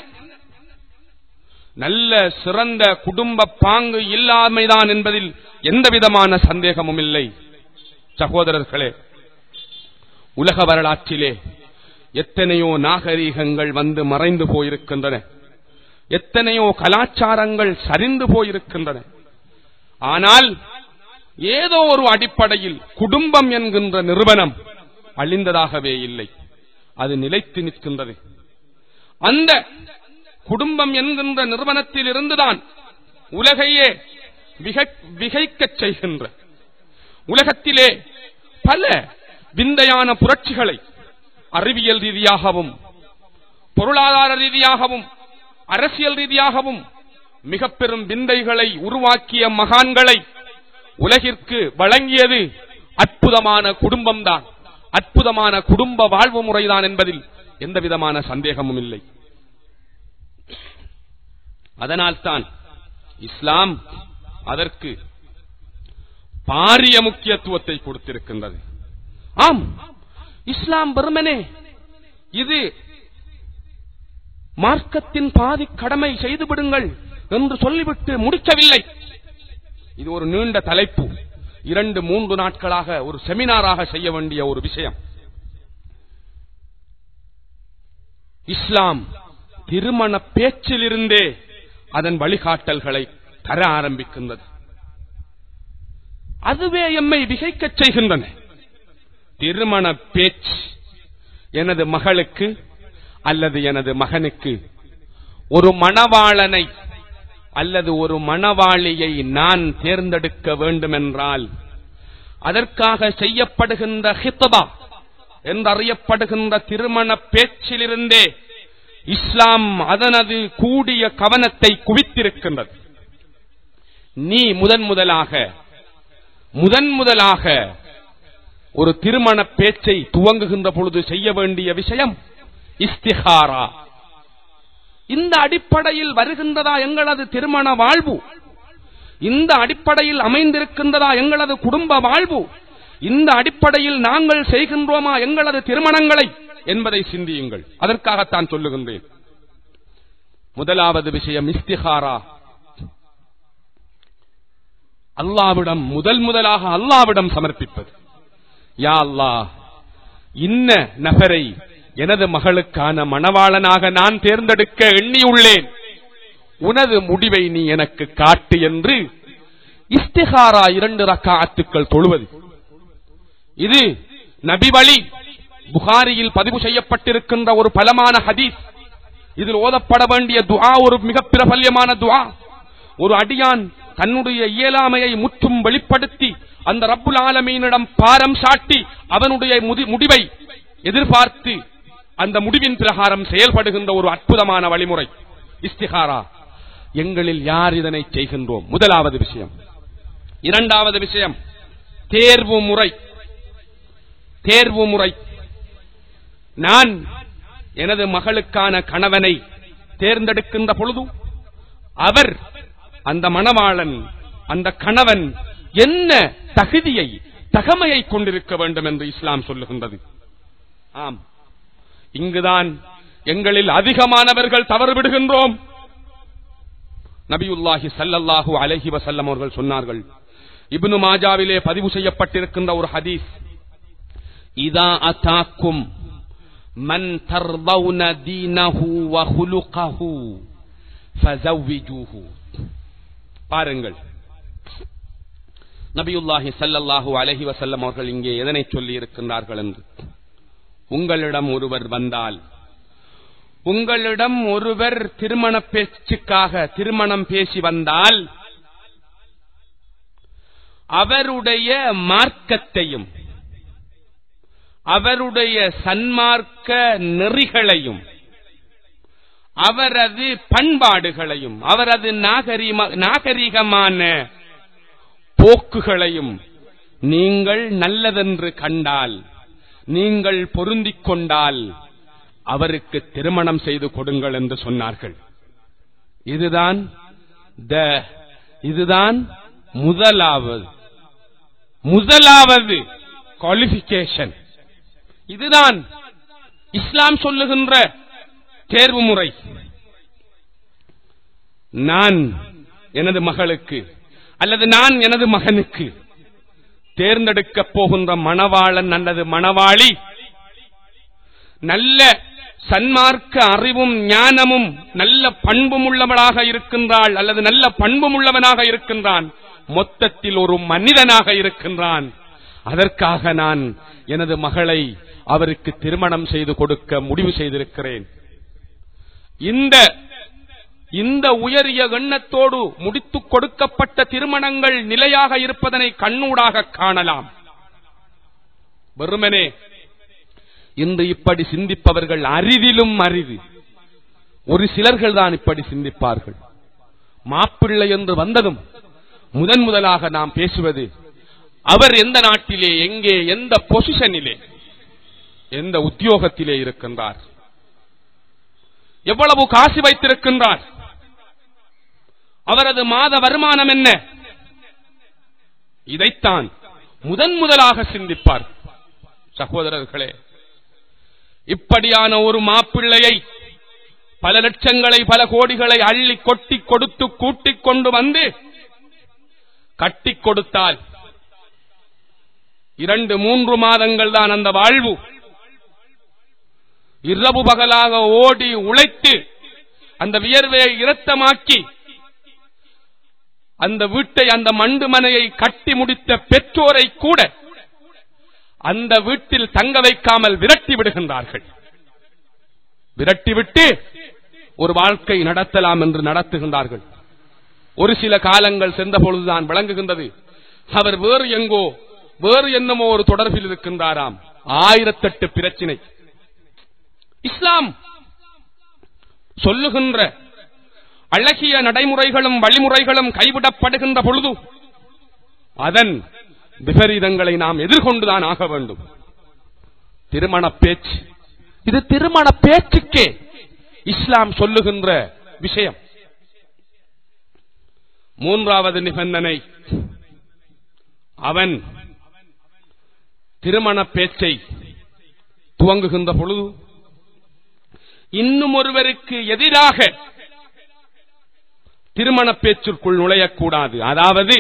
நல்ல சிறந்த குடும்ப பாங்கு இல்லாமைதான் என்பதில் எந்தவிதமான சந்தேகமும் இல்லை சகோதரர்களே உலக வரலாற்றிலே எத்தனையோ நாகரீகங்கள் வந்து மறைந்து போயிருக்கின்றன எத்தனையோ கலாச்சாரங்கள் சரிந்து போயிருக்கின்றன ஆனால் ஏதோ ஒரு அடிப்படையில் குடும்பம் என்கின்ற நிறுவனம் அழிந்ததாகவே இல்லை அது நிலைத்து நிற்கின்றது அந்த குடும்பம் என்கின்ற நிறுவனத்தில் இருந்துதான் உலகையே விகை- விகைக்கச் செய்கின்ற உலகத்திலே பல விந்தையான புரட்சிகளை அறிவியல் ரீதியாகவும் பொருளாதார ரீதியாகவும் அரசியல் ரீதியாகவும் மிக பெரும் விந்தைகளை உருவாக்கிய மகான்களை உலகிற்கு வழங்கியது அற்புதமான குடும்பம்தான் அற்புதமான குடும்ப வாழ்வு முறைதான் என்பதில் எந்தவிதமான சந்தேகமும் இல்லை அதனால்தான் இஸ்லாம் அதற்கு பாரிய முக்கியத்துவத்தை கொடுத்திருக்கின்றது ஆம் இஸ்லாம் வெறுமனே இது மார்க்கத்தின் பாதி கடமை செய்து விடுங்கள் என்று சொல்லிவிட்டு முடிக்கவில்லை இது ஒரு நீண்ட தலைப்பு இரண்டு மூன்று நாட்களாக ஒரு செமினாராக செய்ய வேண்டிய ஒரு விஷயம் இஸ்லாம் திருமண பேச்சிலிருந்தே அதன் வழிகாட்டல்களை தர ஆரம்பிக்கின்றது அதுவே எம்மை விகைக்கச் செய்கின்றன திருமண பேச்சு எனது மகளுக்கு அல்லது எனது மகனுக்கு ஒரு மணவாளனை அல்லது ஒரு மணவாளியை நான் தேர்ந்தெடுக்க வேண்டுமென்றால் அதற்காக செய்யப்படுகின்ற ஹித்பா என்றறியப்படுகின்ற திருமண பேச்சிலிருந்தே இஸ்லாம் அதனது கூடிய கவனத்தை குவித்திருக்கின்றது நீ முதன் முதலாக முதன் முதலாக ஒரு திருமண பேச்சை துவங்குகின்ற பொழுது செய்ய வேண்டிய விஷயம் இஸ்திஹாரா இந்த அடிப்படையில் வருகின்றதா எங்களது திருமண வாழ்வு இந்த அடிப்படையில் அமைந்திருக்கின்றதா எங்களது குடும்ப வாழ்வு இந்த அடிப்படையில் நாங்கள் செய்கின்றோமா எங்களது திருமணங்களை என்பதை சிந்தியுங்கள் அதற்காகத்தான் சொல்லுகின்றேன் முதலாவது விஷயம் இஸ்திஹாரா அல்லாவிடம் முதல் முதலாக அல்லாவிடம் சமர்ப்பிப்பது யா அல்லாஹ் இன்ன நபரை எனது மகளுக்கான மணவாளனாக நான் தேர்ந்தெடுக்க எண்ணியுள்ளேன் உனது முடிவை நீ எனக்கு காட்டு என்று இஸ்திஹாரா இரண்டு ரக்காத்துக்கள் தொழுவது இது நபி வழி புகாரியில் பதிவு செய்யப்பட்டிருக்கின்ற ஒரு பலமான ஹதீஸ் இதில் ஓதப்பட வேண்டிய துஆ ஒரு மிக பிரபல்யமான துஆ ஒரு அடியான் தன்னுடைய இயலாமையை முற்றும் வெளிப்படுத்தி அந்த ரப்புல் ஆலமீனிடம் பாரம் சாட்டி அவனுடைய முதி- முடிவை எதிர்பார்த்து அந்த முடிவின் பிரகாரம் செயல்படுகின்ற ஒரு அற்புதமான வழிமுறை இஸ்திகாரா எங்களில் யார் இதனை செய்கின்றோம் முதலாவது விஷயம் இரண்டாவது விஷயம் தேர்வு முறை தேர்வு முறை நான் எனது மகளுக்கான கணவனை தேர்ந்தெடுக்கின்ற பொழுது அவர் அந்த மணவாளன் அந்த கணவன் என்ன தகுதியை தகமையை கொண்டிருக்க வேண்டும் என்று இஸ்லாம் சொல்லுகின்றது ஆம் இங்குதான் எங்களில் அதிகமானவர்கள் தவறு விடுகின்றோம் நபியுல்லாஹி ஸல்லல்லாஹு அலைஹி வஸல்லம் அவர்கள் சொன்னார்கள் இப்னு மாஜாவிலே பதிவு செய்யப்பட்டிருக்கின்ற ஒரு ஹதீஸ் இதா அதாக்கும் மன் தர்தவுன தீனஹு வ ஹுலுகஹு ஃபஸவ்விஜூஹு பாருங்கள் நபியுல்லாஹி ஸல்லல்லாஹு அலைஹி வஸல்லம் அவர்கள் இங்கே எதனை சொல்லி இருக்கின்றார்கள் என்று உங்களிடம் ஒருவர் வந்தால் உங்களிடம் ஒருவர் திருமண பேச்சுக்காக திருமணம் பேசி வந்தால் அவருடைய மார்க்கத்தையும் அவருடைய சன்மார்க்க நெறிகளையும் அவரது பண்பாடுகளையும் அவரது நாகரிக நாகரிகமான போக்குகளையும் நீங்கள் நல்லதென்று கண்டால் நீங்கள் பொருந்திக் கொண்டால் அவருக்கு திருமணம் செய்து கொடுங்கள் என்று சொன்னார்கள் இதுதான் த இதுதான் முதலாவது முதலாவது குவாலிபிகேஷன் இதுதான் இஸ்லாம் சொல்லுகின்ற தேர்வு முறை நான் எனது மகளுக்கு அல்லது நான் எனது மகனுக்கு தேர்ந்தெடுக்கப் போகின்ற மணவாளன் அல்லது மணவாளி நல்ல சன்மார்க்க அறிவும் ஞானமும் நல்ல பண்பும் உள்ளவளாக இருக்கின்றாள் அல்லது நல்ல பண்பும் உள்ளவனாக இருக்கின்றான் மொத்தத்தில் ஒரு மனிதனாக இருக்கின்றான் அதற்காக நான் எனது மகளை அவருக்கு திருமணம் செய்து கொடுக்க முடிவு செய்திருக்கிறேன் இந்த இந்த உயரிய எண்ணத்தோடு முடித்துக் கொடுக்கப்பட்ட திருமணங்கள் நிலையாக இருப்பதனை கண்ணூடாக காணலாம் வெறுமனே இன்று இப்படி சிந்திப்பவர்கள் அரிதிலும் அரிது ஒரு சிலர்கள் தான் இப்படி சிந்திப்பார்கள் மாப்பிள்ளை என்று வந்ததும் முதன் முதலாக நாம் பேசுவது அவர் எந்த நாட்டிலே எங்கே எந்த பொசிஷனிலே எந்த உத்தியோகத்திலே இருக்கின்றார் எவ்வளவு காசு வைத்திருக்கின்றார் அவரது மாத வருமானம் என்ன இதைத்தான் முதன் முதலாக சிந்திப்பார் சகோதரர்களே இப்படியான ஒரு மாப்பிள்ளையை பல லட்சங்களை பல கோடிகளை அள்ளி கொட்டி கொடுத்து கூட்டிக் கொண்டு வந்து கட்டிக் கொடுத்தால் இரண்டு மூன்று மாதங்கள் தான் அந்த வாழ்வு இரவு பகலாக ஓடி உழைத்து அந்த வியர்வையை இரத்தமாக்கி அந்த வீட்டை அந்த மண்டு மனையை கட்டி முடித்த பெற்றோரை கூட அந்த வீட்டில் தங்க வைக்காமல் விரட்டி விடுகின்றார்கள் விரட்டிவிட்டு ஒரு வாழ்க்கை நடத்தலாம் என்று நடத்துகின்றார்கள் ஒரு சில காலங்கள் சென்ற பொழுதுதான் விளங்குகின்றது அவர் வேறு எங்கோ வேறு என்னமோ ஒரு தொடர்பில் இருக்கின்றாராம் ஆயிரத்தெட்டு பிரச்சினை இஸ்லாம் சொல்லுகின்ற அழகிய நடைமுறைகளும் வழிமுறைகளும் கைவிடப்படுகின்ற பொழுது அதன் விபரீதங்களை நாம் எதிர்கொண்டுதான் ஆக வேண்டும் திருமண பேச்சு இது திருமண பேச்சுக்கே இஸ்லாம் சொல்லுகின்ற விஷயம் மூன்றாவது நிபந்தனை அவன் திருமண பேச்சை துவங்குகின்ற பொழுது இன்னும் ஒருவருக்கு எதிராக திருமண பேச்சிற்குள் நுழையக்கூடாது அதாவது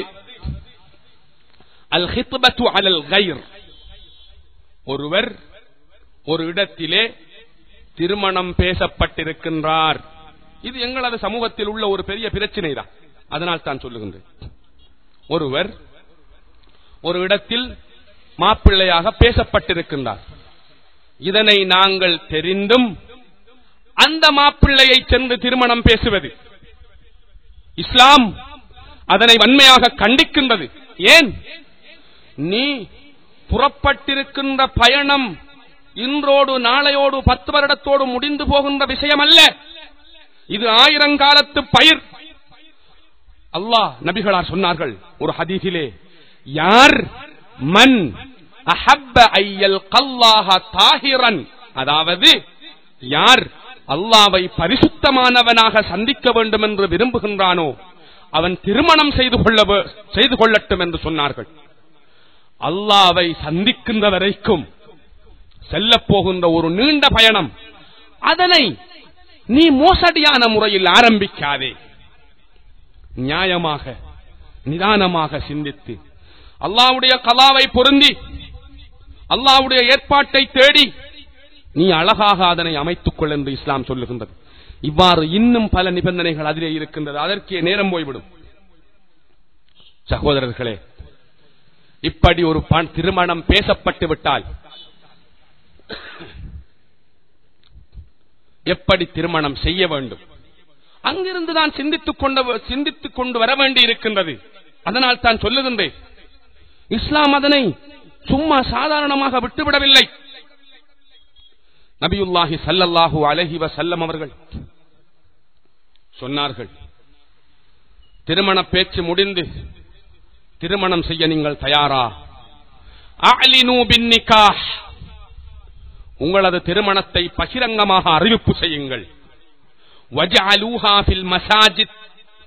அல் ஹித்பத்து அலல் கைர் ஒருவர் ஒரு இடத்திலே திருமணம் பேசப்பட்டிருக்கின்றார் இது எங்களது சமூகத்தில் உள்ள ஒரு பெரிய பிரச்சனை தான் அதனால் தான் சொல்லுகின்றேன் ஒருவர் ஒரு இடத்தில் மாப்பிள்ளையாக பேசப்பட்டிருக்கின்றார் இதனை நாங்கள் தெரிந்தும் அந்த மாப்பிள்ளையை சென்று திருமணம் பேசுவது இஸ்லாம் அதனை வன்மையாக கண்டிக்கின்றது ஏன் நீ புறப்பட்டிருக்கின்ற பயணம் இன்றோடு நாளையோடு பத்து வருடத்தோடு முடிந்து போகின்ற விஷயம் அல்ல இது ஆயிரங்காலத்து பயிர் அல்லாஹ் நபிகளார் சொன்னார்கள் ஒரு ஹதீஸிலே யார் மன் அஹப்ப ஐயல் கல்லாஹ தாஹிரன் அதாவது யார் அல்லாவை பரிசுத்தமானவனாக சந்திக்க வேண்டும் என்று விரும்புகின்றானோ அவன் திருமணம் செய்து கொள்ள செய்து கொள்ளட்டும் என்று சொன்னார்கள் அல்லாவை சந்திக்கின்ற வரைக்கும் செல்ல போகின்ற ஒரு நீண்ட பயணம் அதனை நீ மோசடியான முறையில் ஆரம்பிக்காதே நியாயமாக நிதானமாக சிந்தித்து அல்லாவுடைய கலாவை பொருந்தி அல்லாவுடைய ஏற்பாட்டை தேடி நீ அழகாக அதனை அமைத்துக் கொள் என்று இஸ்லாம் சொல்லுகின்றது இவ்வாறு இன்னும் பல நிபந்தனைகள் அதிலே இருக்கின்றது அதற்கே நேரம் போய்விடும் சகோதரர்களே இப்படி ஒரு பண் திருமணம் பேசப்பட்டு விட்டால் எப்படி திருமணம் செய்ய வேண்டும் அங்கிருந்து தான் சிந்தித்துக் கொண்டு சிந்தித்துக் கொண்டு வர வேண்டி இருக்கின்றது அதனால் தான் சொல்லுகின்றேன் இஸ்லாம் அதனை சும்மா சாதாரணமாக விட்டுவிடவில்லை நபியுல்லாஹி சல்லல்லாஹு அலஹி வசல்லம் அவர்கள் சொன்னார்கள் திருமண பேச்சு முடிந்து திருமணம் செய்ய நீங்கள் தயாரா அலினு பின் நிக்காஹ் உங்களது திருமணத்தை பகிரங்கமாக அறிவிப்பு செய்யுங்கள் வஜஅலூஹா ஃபில் மசாஜித்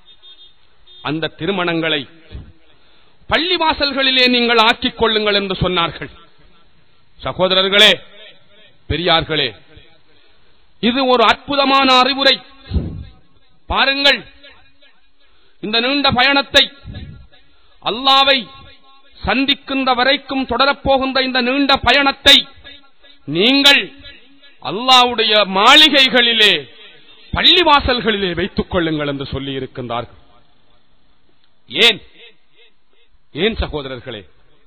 அந்த திருமணங்களை பள்ளிவாசல்களிலே நீங்கள் ஆக்கிக் கொள்ளுங்கள் என்று சொன்னார்கள் சகோதரர்களே பெரியார்களே இது ஒரு அற்புதமான அறிவுரை பாருங்கள் இந்த நீண்ட பயணத்தை அல்லாவை சந்திக்கின்ற வரைக்கும் தொடரப்போகின்ற இந்த நீண்ட பயணத்தை நீங்கள் அல்லாவுடைய மாளிகைகளிலே பள்ளிவாசல்களிலே வைத்துக் கொள்ளுங்கள் என்று சொல்லி இருக்கின்றார்கள் ஏன் ஏன் சகோதரர்களே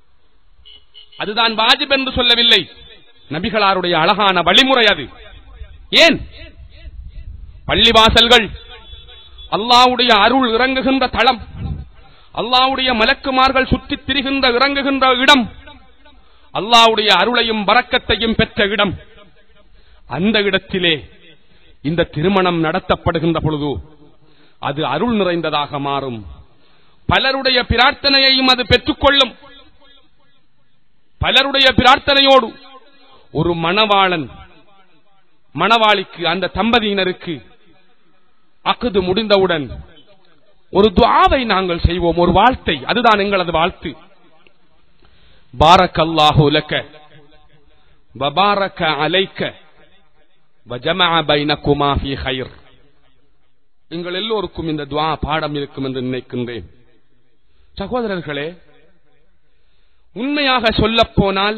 அதுதான் வாஜிப் என்று சொல்லவில்லை நபிகளாருடைய அழகான வழிமுறை அது ஏன் பள்ளிவாசல்கள் அல்லாவுடைய அருள் இறங்குகின்ற தளம் அல்லாவுடைய மலக்குமார்கள் சுற்றித் திரிகின்ற இறங்குகின்ற இடம் அல்லாவுடைய அருளையும் வரக்கத்தையும் பெற்ற இடம் அந்த இடத்திலே இந்த திருமணம் நடத்தப்படுகின்ற பொழுது அது அருள் நிறைந்ததாக மாறும் பலருடைய பிரார்த்தனையையும் அது பெற்றுக்கொள்ளும் பலருடைய பிரார்த்தனையோடு ஒரு மணவாளன் மணவாளிக்கு அந்த தம்பதியினருக்கு அக்குது முடிந்தவுடன் ஒரு துவாவை நாங்கள் செய்வோம் ஒரு வாழ்த்தை அதுதான் எங்களது வாழ்த்து பாரக் அல்லாஹு லக்க வபாரக அலைக்க வஜமஅ பைனகுமா ஃபீ கைர் எங்கள் எல்லோருக்கும் இந்த துவா பாடம் இருக்கும் என்று நினைக்கின்றேன் சகோதரர்களே உண்மையாக சொல்லப் போனால்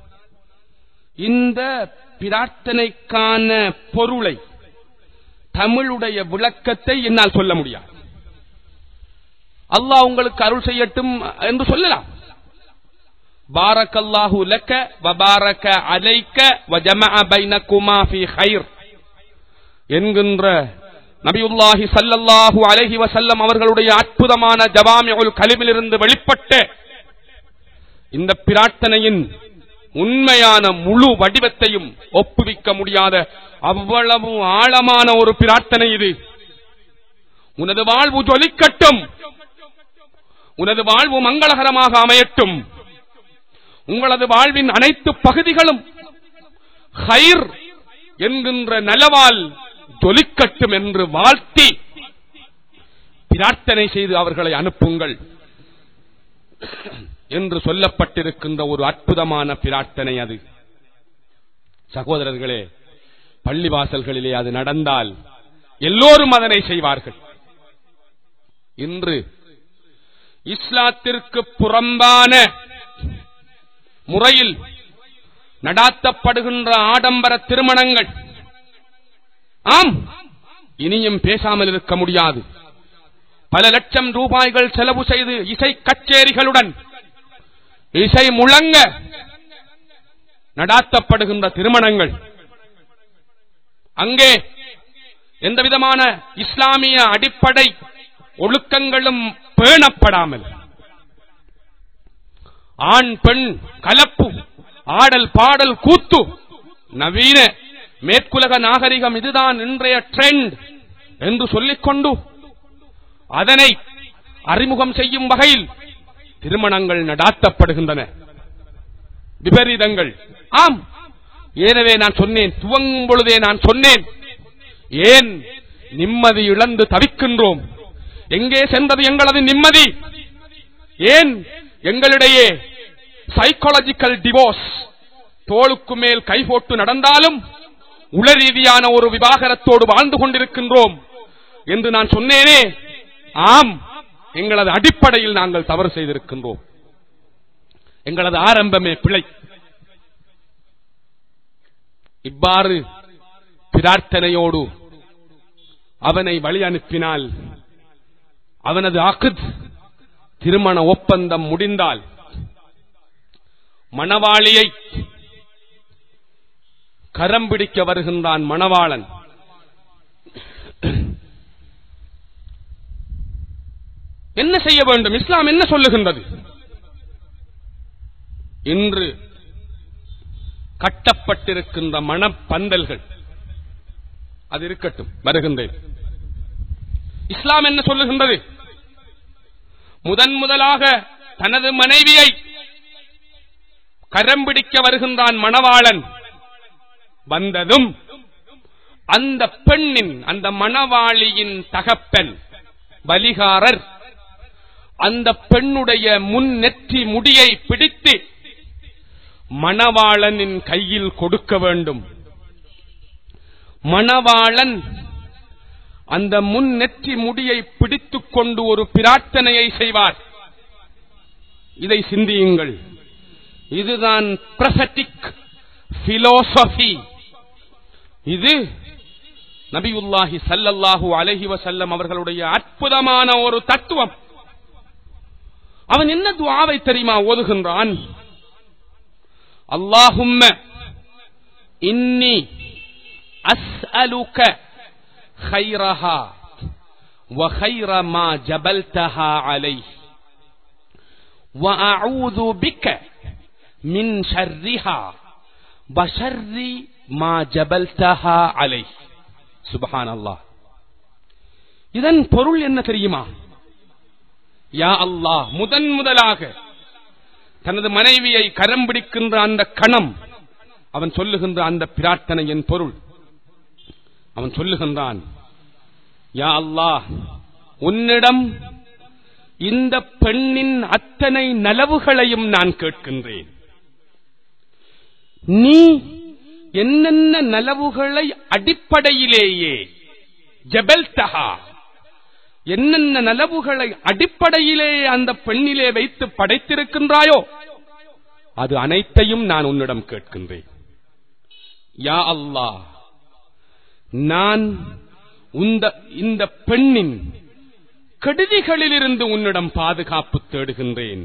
இந்த பிரார்த்தனைக்கான பொருளை தமிழுடைய விளக்கத்தை என்னால் சொல்ல முடியாது அல்லாஹ் உங்களுக்கு அருள் செய்யட்டும் என்று சொல்லலாம் பாரக்கல்லாஹு லக்க வபாரக அலைக்க வஜமஅ பைனகுமா ஃபீ கைர் என்கின்ற நபியுல்லாஹி சல்லல்லாஹு அலைஹி வசல்லம் அவர்களுடைய அற்புதமான ஜவாமியுல் கலிமிலிருந்து வெளிப்பட்ட இந்த பிரார்த்தனையின் உண்மையான முழு வடிவத்தையும் ஒப்புவிக்க முடியாத அவ்வளவு ஆழமான ஒரு பிரார்த்தனை இது உனது வாழ்வு ஜொலிக்கட்டும் உனது வாழ்வு மங்களகரமாக அமையட்டும் உங்களது வாழ்வின் அனைத்து பகுதிகளும் ஹைர் என்கின்ற நலவால் ஜொலிக்கட்டும் என்று வாழ்த்தி பிரார்த்தனை செய்து அவர்களை அனுப்புங்கள் என்று சொல்லப்பட்டிருக்கின்ற ஒரு அற்புதமான பிரார்த்தனை அது சகோதரர்களே பள்ளிவாசல்களிலே அது நடந்தால் எல்லோரும் அதனை செய்வார்கள் இன்று இஸ்லாத்திற்கு புறம்பான முறையில் நடாத்தப்படுகின்ற ஆடம்பர திருமணங்கள் ஆம் இனியும் பேசாமல் இருக்க முடியாது பல லட்சம் ரூபாய்கள் செலவு செய்து இசை கச்சேரிகளுடன் இசை முழங்க நடாத்தப்படுகின்ற திருமணங்கள் அங்கே எந்த விதமான இஸ்லாமிய அடிப்படை ஒழுக்கங்களும் பேணப்படாமல் ஆண் பெண் கலப்பு ஆடல் பாடல் கூத்து நவீன மேற்குலக நாகரிகம் இதுதான் இன்றைய ட்ரெண்ட் என்று சொல்லிக்கொண்டு அதனை அறிமுகம் செய்யும் வகையில் திருமணங்கள் நடாத்தப்படுகின்றன விபரீதங்கள் ஆம் எனவே நான் சொன்னேன் துவங்கும் பொழுதே நான் சொன்னேன் ஏன் நிம்மதி இழந்து தவிக்கின்றோம் எங்கே சென்றது எங்களது நிம்மதி ஏன் எங்களிடையே சைக்காலஜிக்கல் டிவோர்ஸ் தோளுக்கு மேல் கை போட்டு நடந்தாலும் உள ரீதியான ஒரு விவாகரத்தோடு வாழ்ந்து கொண்டிருக்கின்றோம் என்று நான் சொன்னேனே ஆம் எங்களது அடிப்படையில் நாங்கள் தவறு செய்திருக்கின்றோம் எங்களது ஆரம்பமே பிழை இவ்வாறு பிரார்த்தனையோடு அவனை வழி அனுப்பினால் அவனது அக்குத் திருமண ஒப்பந்தம் முடிந்தால் மணவாளியை கரம் பிடிக்க வருகின்றான் மணவாளன் என்ன செய்ய வேண்டும் இஸ்லாம் என்ன சொல்லுகின்றது இன்று கட்டப்பட்டிருக்கின்ற மணப்பந்தல்கள் அது இருக்கட்டும் வருகின்றேன் இஸ்லாம் என்ன சொல்லுகின்றது முதன் முதலாக தனது மனைவியை கரம் பிடிக்க வருகின்றான் மணவாளன் வந்ததும் அந்த பெண்ணின் அந்த மணவாளியின் தகப்பன் பலிகாரர் அந்த பெண்ணுடைய முன் நெற்றி முடியை பிடித்து மணவாளனின் கையில் கொடுக்க வேண்டும் மணவாளன் அந்த முன் நெற்றி முடியை பிடித்துக் கொண்டு ஒரு பிரார்த்தனையை செய்வார் இதை சிந்தியுங்கள் இதுதான் பிரசட்டிக் பிலோசபி இது நபியுல்லாஹி சல்லல்லாஹு அலஹி வசல்லம் அவர்களுடைய அற்புதமான ஒரு தத்துவம் அவன் என்ன துவாவை தெரியுமா ஓதுகின்றான் அல்லாஹும்ம இன்னி அஸ்அலுக خيرها وخير ما جبلتها عليه وأعوذ بك من شرها وشر ما جبلتها عليه سبحان الله இதன் பொருள் என்ன தெரியுமா யா அல்லாஹ் முதன் முதலாக தனது மனைவியை கரம் பிடிக்கின்ற அந்த கணம் அவன் சொல்லுகின்ற அந்த பிரார்த்தனையின் பொருள் அவன் சொல்லுகின்றான் யா அல்லாஹ் உன்னிடம் இந்த பெண்ணின் அத்தனை நலவுகளையும் நான் கேட்கின்றேன் நீ என்னென்ன நலவுகளை அடிப்படையிலேயே ஜபல்தஹா என்னென்ன நலவுகளை அடிப்படையிலே அந்த பெண்ணிலே வைத்து படைத்திருக்கின்றாயோ அது அனைத்தையும் நான் உன்னிடம் கேட்கின்றேன் யா அல்லாஹ் நான் இந்த பெண்ணின் கெடுதிகளிலிருந்து உன்னிடம் பாதுகாப்பு தேடுகின்றேன்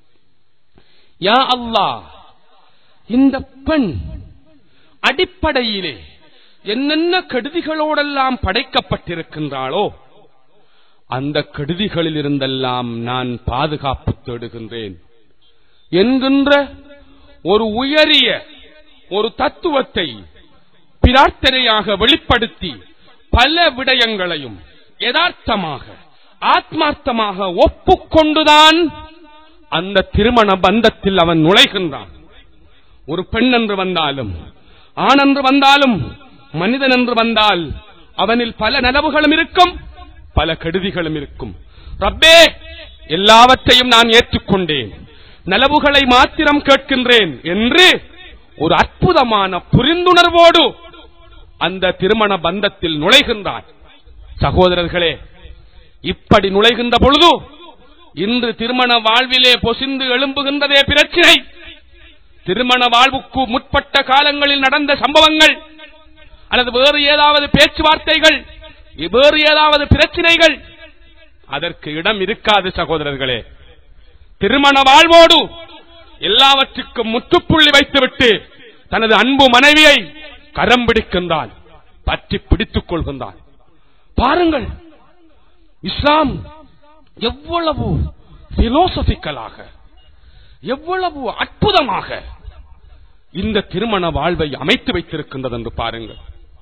யா அல்லாஹ் இந்த பெண் அடிப்படையிலே என்னென்ன கெடுதிகளோடெல்லாம் படைக்கப்பட்டிருக்கின்றாளோ அந்த கெடுதிகளில் இருந்தெல்லாம் நான் பாதுகாப்பு தேடுகின்றேன் என்கின்ற ஒரு உயரிய ஒரு தத்துவத்தை பிரார்த்தனையாக வெளிப்படுத்தி பல விடயங்களையும் யதார்த்தமாக ஆத்மார்த்தமாக ஒப்புக்கொண்டுதான் அந்த திருமண பந்தத்தில் அவன் நுழைகின்றான் ஒரு பெண் என்று வந்தாலும் ஆண் என்று வந்தாலும் மனிதன் என்று வந்தால் அவனில் பல நலவுகளும் இருக்கும் பல கெடுதிகளும் இருக்கும் ரப்பே எல்லாவற்றையும் நான் ஏற்றுக்கொண்டேன் நலவுகளை மாத்திரம் கேட்கின்றேன் என்று ஒரு அற்புதமான புரிந்துணர்வோடு அந்த திருமண பந்தத்தில் நுழைகின்றான் சகோதரர்களே இப்படி நுழைகின்ற பொழுது இன்று திருமண வாழ்விலே பொசிந்து எழும்புகின்றதே பிரச்சினை திருமண வாழ்வுக்கு முற்பட்ட காலங்களில் நடந்த சம்பவங்கள் அல்லது வேறு ஏதாவது பேச்சுவார்த்தைகள் வேறு ஏதாவது பிரச்சனைகள் அதற்கு இடம் இருக்காது சகோதரர்களே திருமண வாழ்வோடு எல்லாவற்றுக்கும் முற்றுப்புள்ளி வைத்துவிட்டு தனது அன்பு மனைவியை கரம் பிடிக்கின்றான் பற்றி பிடித்துக் கொள்கின்றான் பாருங்கள் இஸ்லாம் எவ்வளவு பிலோசபிக்கலாக எவ்வளவு அற்புதமாக இந்த திருமண வாழ்வை அமைத்து வைத்திருக்கின்றது என்று பாருங்கள்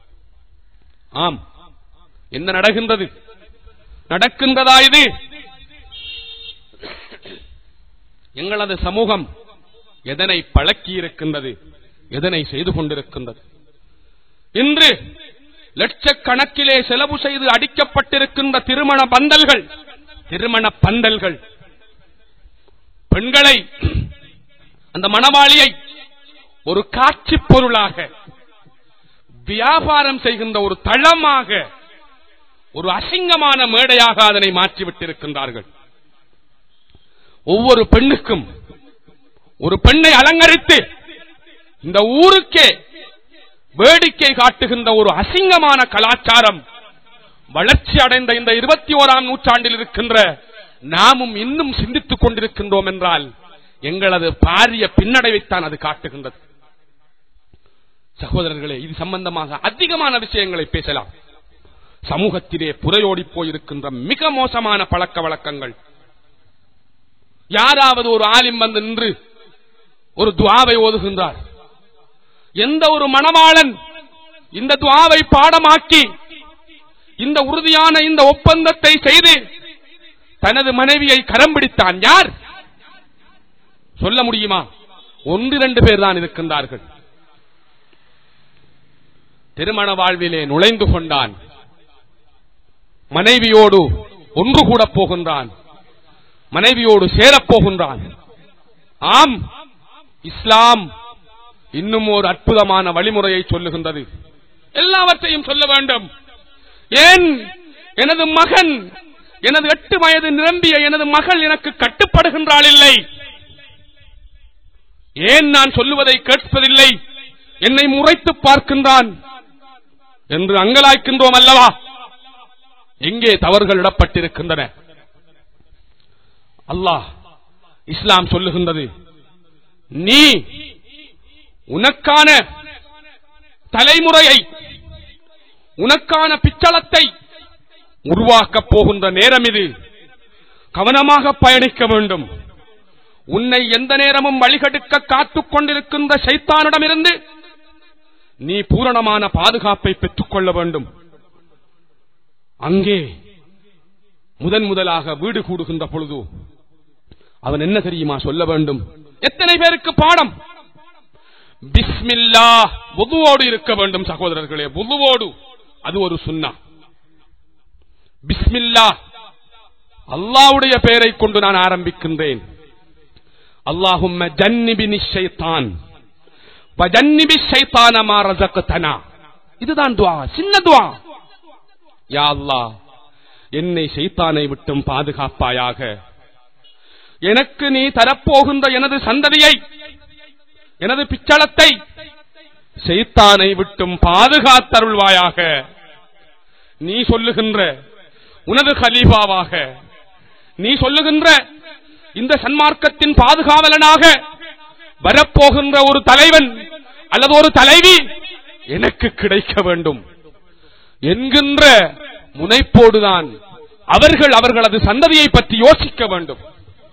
ஆம் என்ன நடக்கின்றது நடக்கின்றதா இது எங்களது சமூகம் எதனை பழக்கி இருக்கின்றது எதனை செய்து கொண்டிருக்கின்றது இன்று லட்சக்கணக்கிலே செலவு செய்து அடிக்கப்பட்டிருக்கின்ற திருமண பந்தல்கள் திருமண பந்தல்கள் பெண்களை அந்த மணவாளியை ஒரு காட்சி பொருளாக வியாபாரம் செய்கின்ற ஒரு தளமாக ஒரு அசிங்கமான மேடையாக அதனை மாற்றிவிட்டிருக்கின்றார்கள் ஒவ்வொரு பெண்ணுக்கும் ஒரு பெண்ணை அலங்கரித்து இந்த ஊருக்கே வேடிக்கை காட்டுகின்ற ஒரு அசிங்கமான கலாச்சாரம் வளர்ச்சி அடைந்த இந்த இருபத்தி ஓராம் நூற்றாண்டில் இருக்கின்ற நாமும் இன்னும் சிந்தித்துக் கொண்டிருக்கின்றோம் என்றால் எங்களது பாரிய பின்னடைவைத்தான் அது காட்டுகின்றது சகோதரர்களே இது சம்பந்தமாக அதிகமான விஷயங்களை பேசலாம் சமூகத்திலே புறையோடி போயிருக்கின்ற மிக மோசமான பழக்க வழக்கங்கள் யாராவது ஒரு ஆலிம் வந்து நின்று ஒரு துவாவை ஓதுகின்றார் எந்த ஒரு மணவாளன் இந்த துவாவை பாடமாக்கி இந்த உறுதியான இந்த ஒப்பந்தத்தை செய்து தனது மனைவியை கரம் பிடித்தான் யார் சொல்ல முடியுமா ஒன்று இரண்டு பேர் தான் இருக்கின்றார்கள் திருமண வாழ்விலே நுழைந்து கொண்டான் மனைவியோடு ஒன்று கூட போகின்றான் மனைவியோடு சேரப் போகின்றான் ஆம் இஸ்லாம் இன்னும் ஒரு அற்புதமான வழிமுறையை சொல்லுகின்றது எல்லாவற்றையும் சொல்ல வேண்டும் ஏன் எனது மகன் எனது எட்டு வயது நிரம்பிய எனது மகள் எனக்கு கட்டுப்படுகின்றாள் இல்லை ஏன் நான் சொல்லுவதை கேட்பதில்லை என்னை முறைத்து பார்க்கின்றான் என்று அங்கலாய்க்கின்றோம் அல்லவா எங்கே தவறுகள் இடப்பட்டிருக்கின்றன அல்லாஹ் இஸ்லாம் சொல்லுகின்றது நீ உனக்கான தலைமுறையை உனக்கான பிச்சளத்தை உருவாக்கப் போகின்ற நேரம் இது கவனமாக பயணிக்க வேண்டும் உன்னை எந்த நேரமும் வழிகெடுக்க காத்துக் கொண்டிருக்கின்ற சைத்தானிடமிருந்து நீ பூரணமான பாதுகாப்பை பெற்றுக் கொள்ள வேண்டும் அங்கே முதன் முதலாக வீடு கூடுகின்ற பொழுது அவன் என்ன தெரியுமா சொல்ல வேண்டும் எத்தனை பேருக்கு பாடம் பிஸ்மில்லா புதுவோடு இருக்க வேண்டும் சகோதரர்களே புதுவோடு அது ஒரு சுன்னா பிஸ்மில்லா அல்லாவுடைய பெயரை கொண்டு நான் ஆரம்பிக்கின்றேன் அல்லாஹும் ஜன்னிபினி ஷைத்தான் வஜன்னிபி ஷைத்தான மா ரஸக்தனா இதுதான் துஆ சின்ன துஆ யா அல்லாஹ் என்னை ஷைத்தானை விட்டும் பாதுகாப்பாயாக எனக்கு நீ தரப்போகின்ற எனது சந்ததியை எனது பிச்சளத்தை செய்தானை விட்டும் பாதுகாத்தருள்வாயாக நீ சொல்லுகின்ற உனது கலீஃபாவாக நீ சொல்லுகின்ற இந்த சன்மார்க்கத்தின் பாதுகாவலனாக வரப்போகின்ற ஒரு தலைவன் அல்லது ஒரு தலைவி எனக்கு கிடைக்க வேண்டும் என்கின்ற முனைப்போடுதான் அவர்கள் அவர்களது சந்ததியை பற்றி யோசிக்க வேண்டும்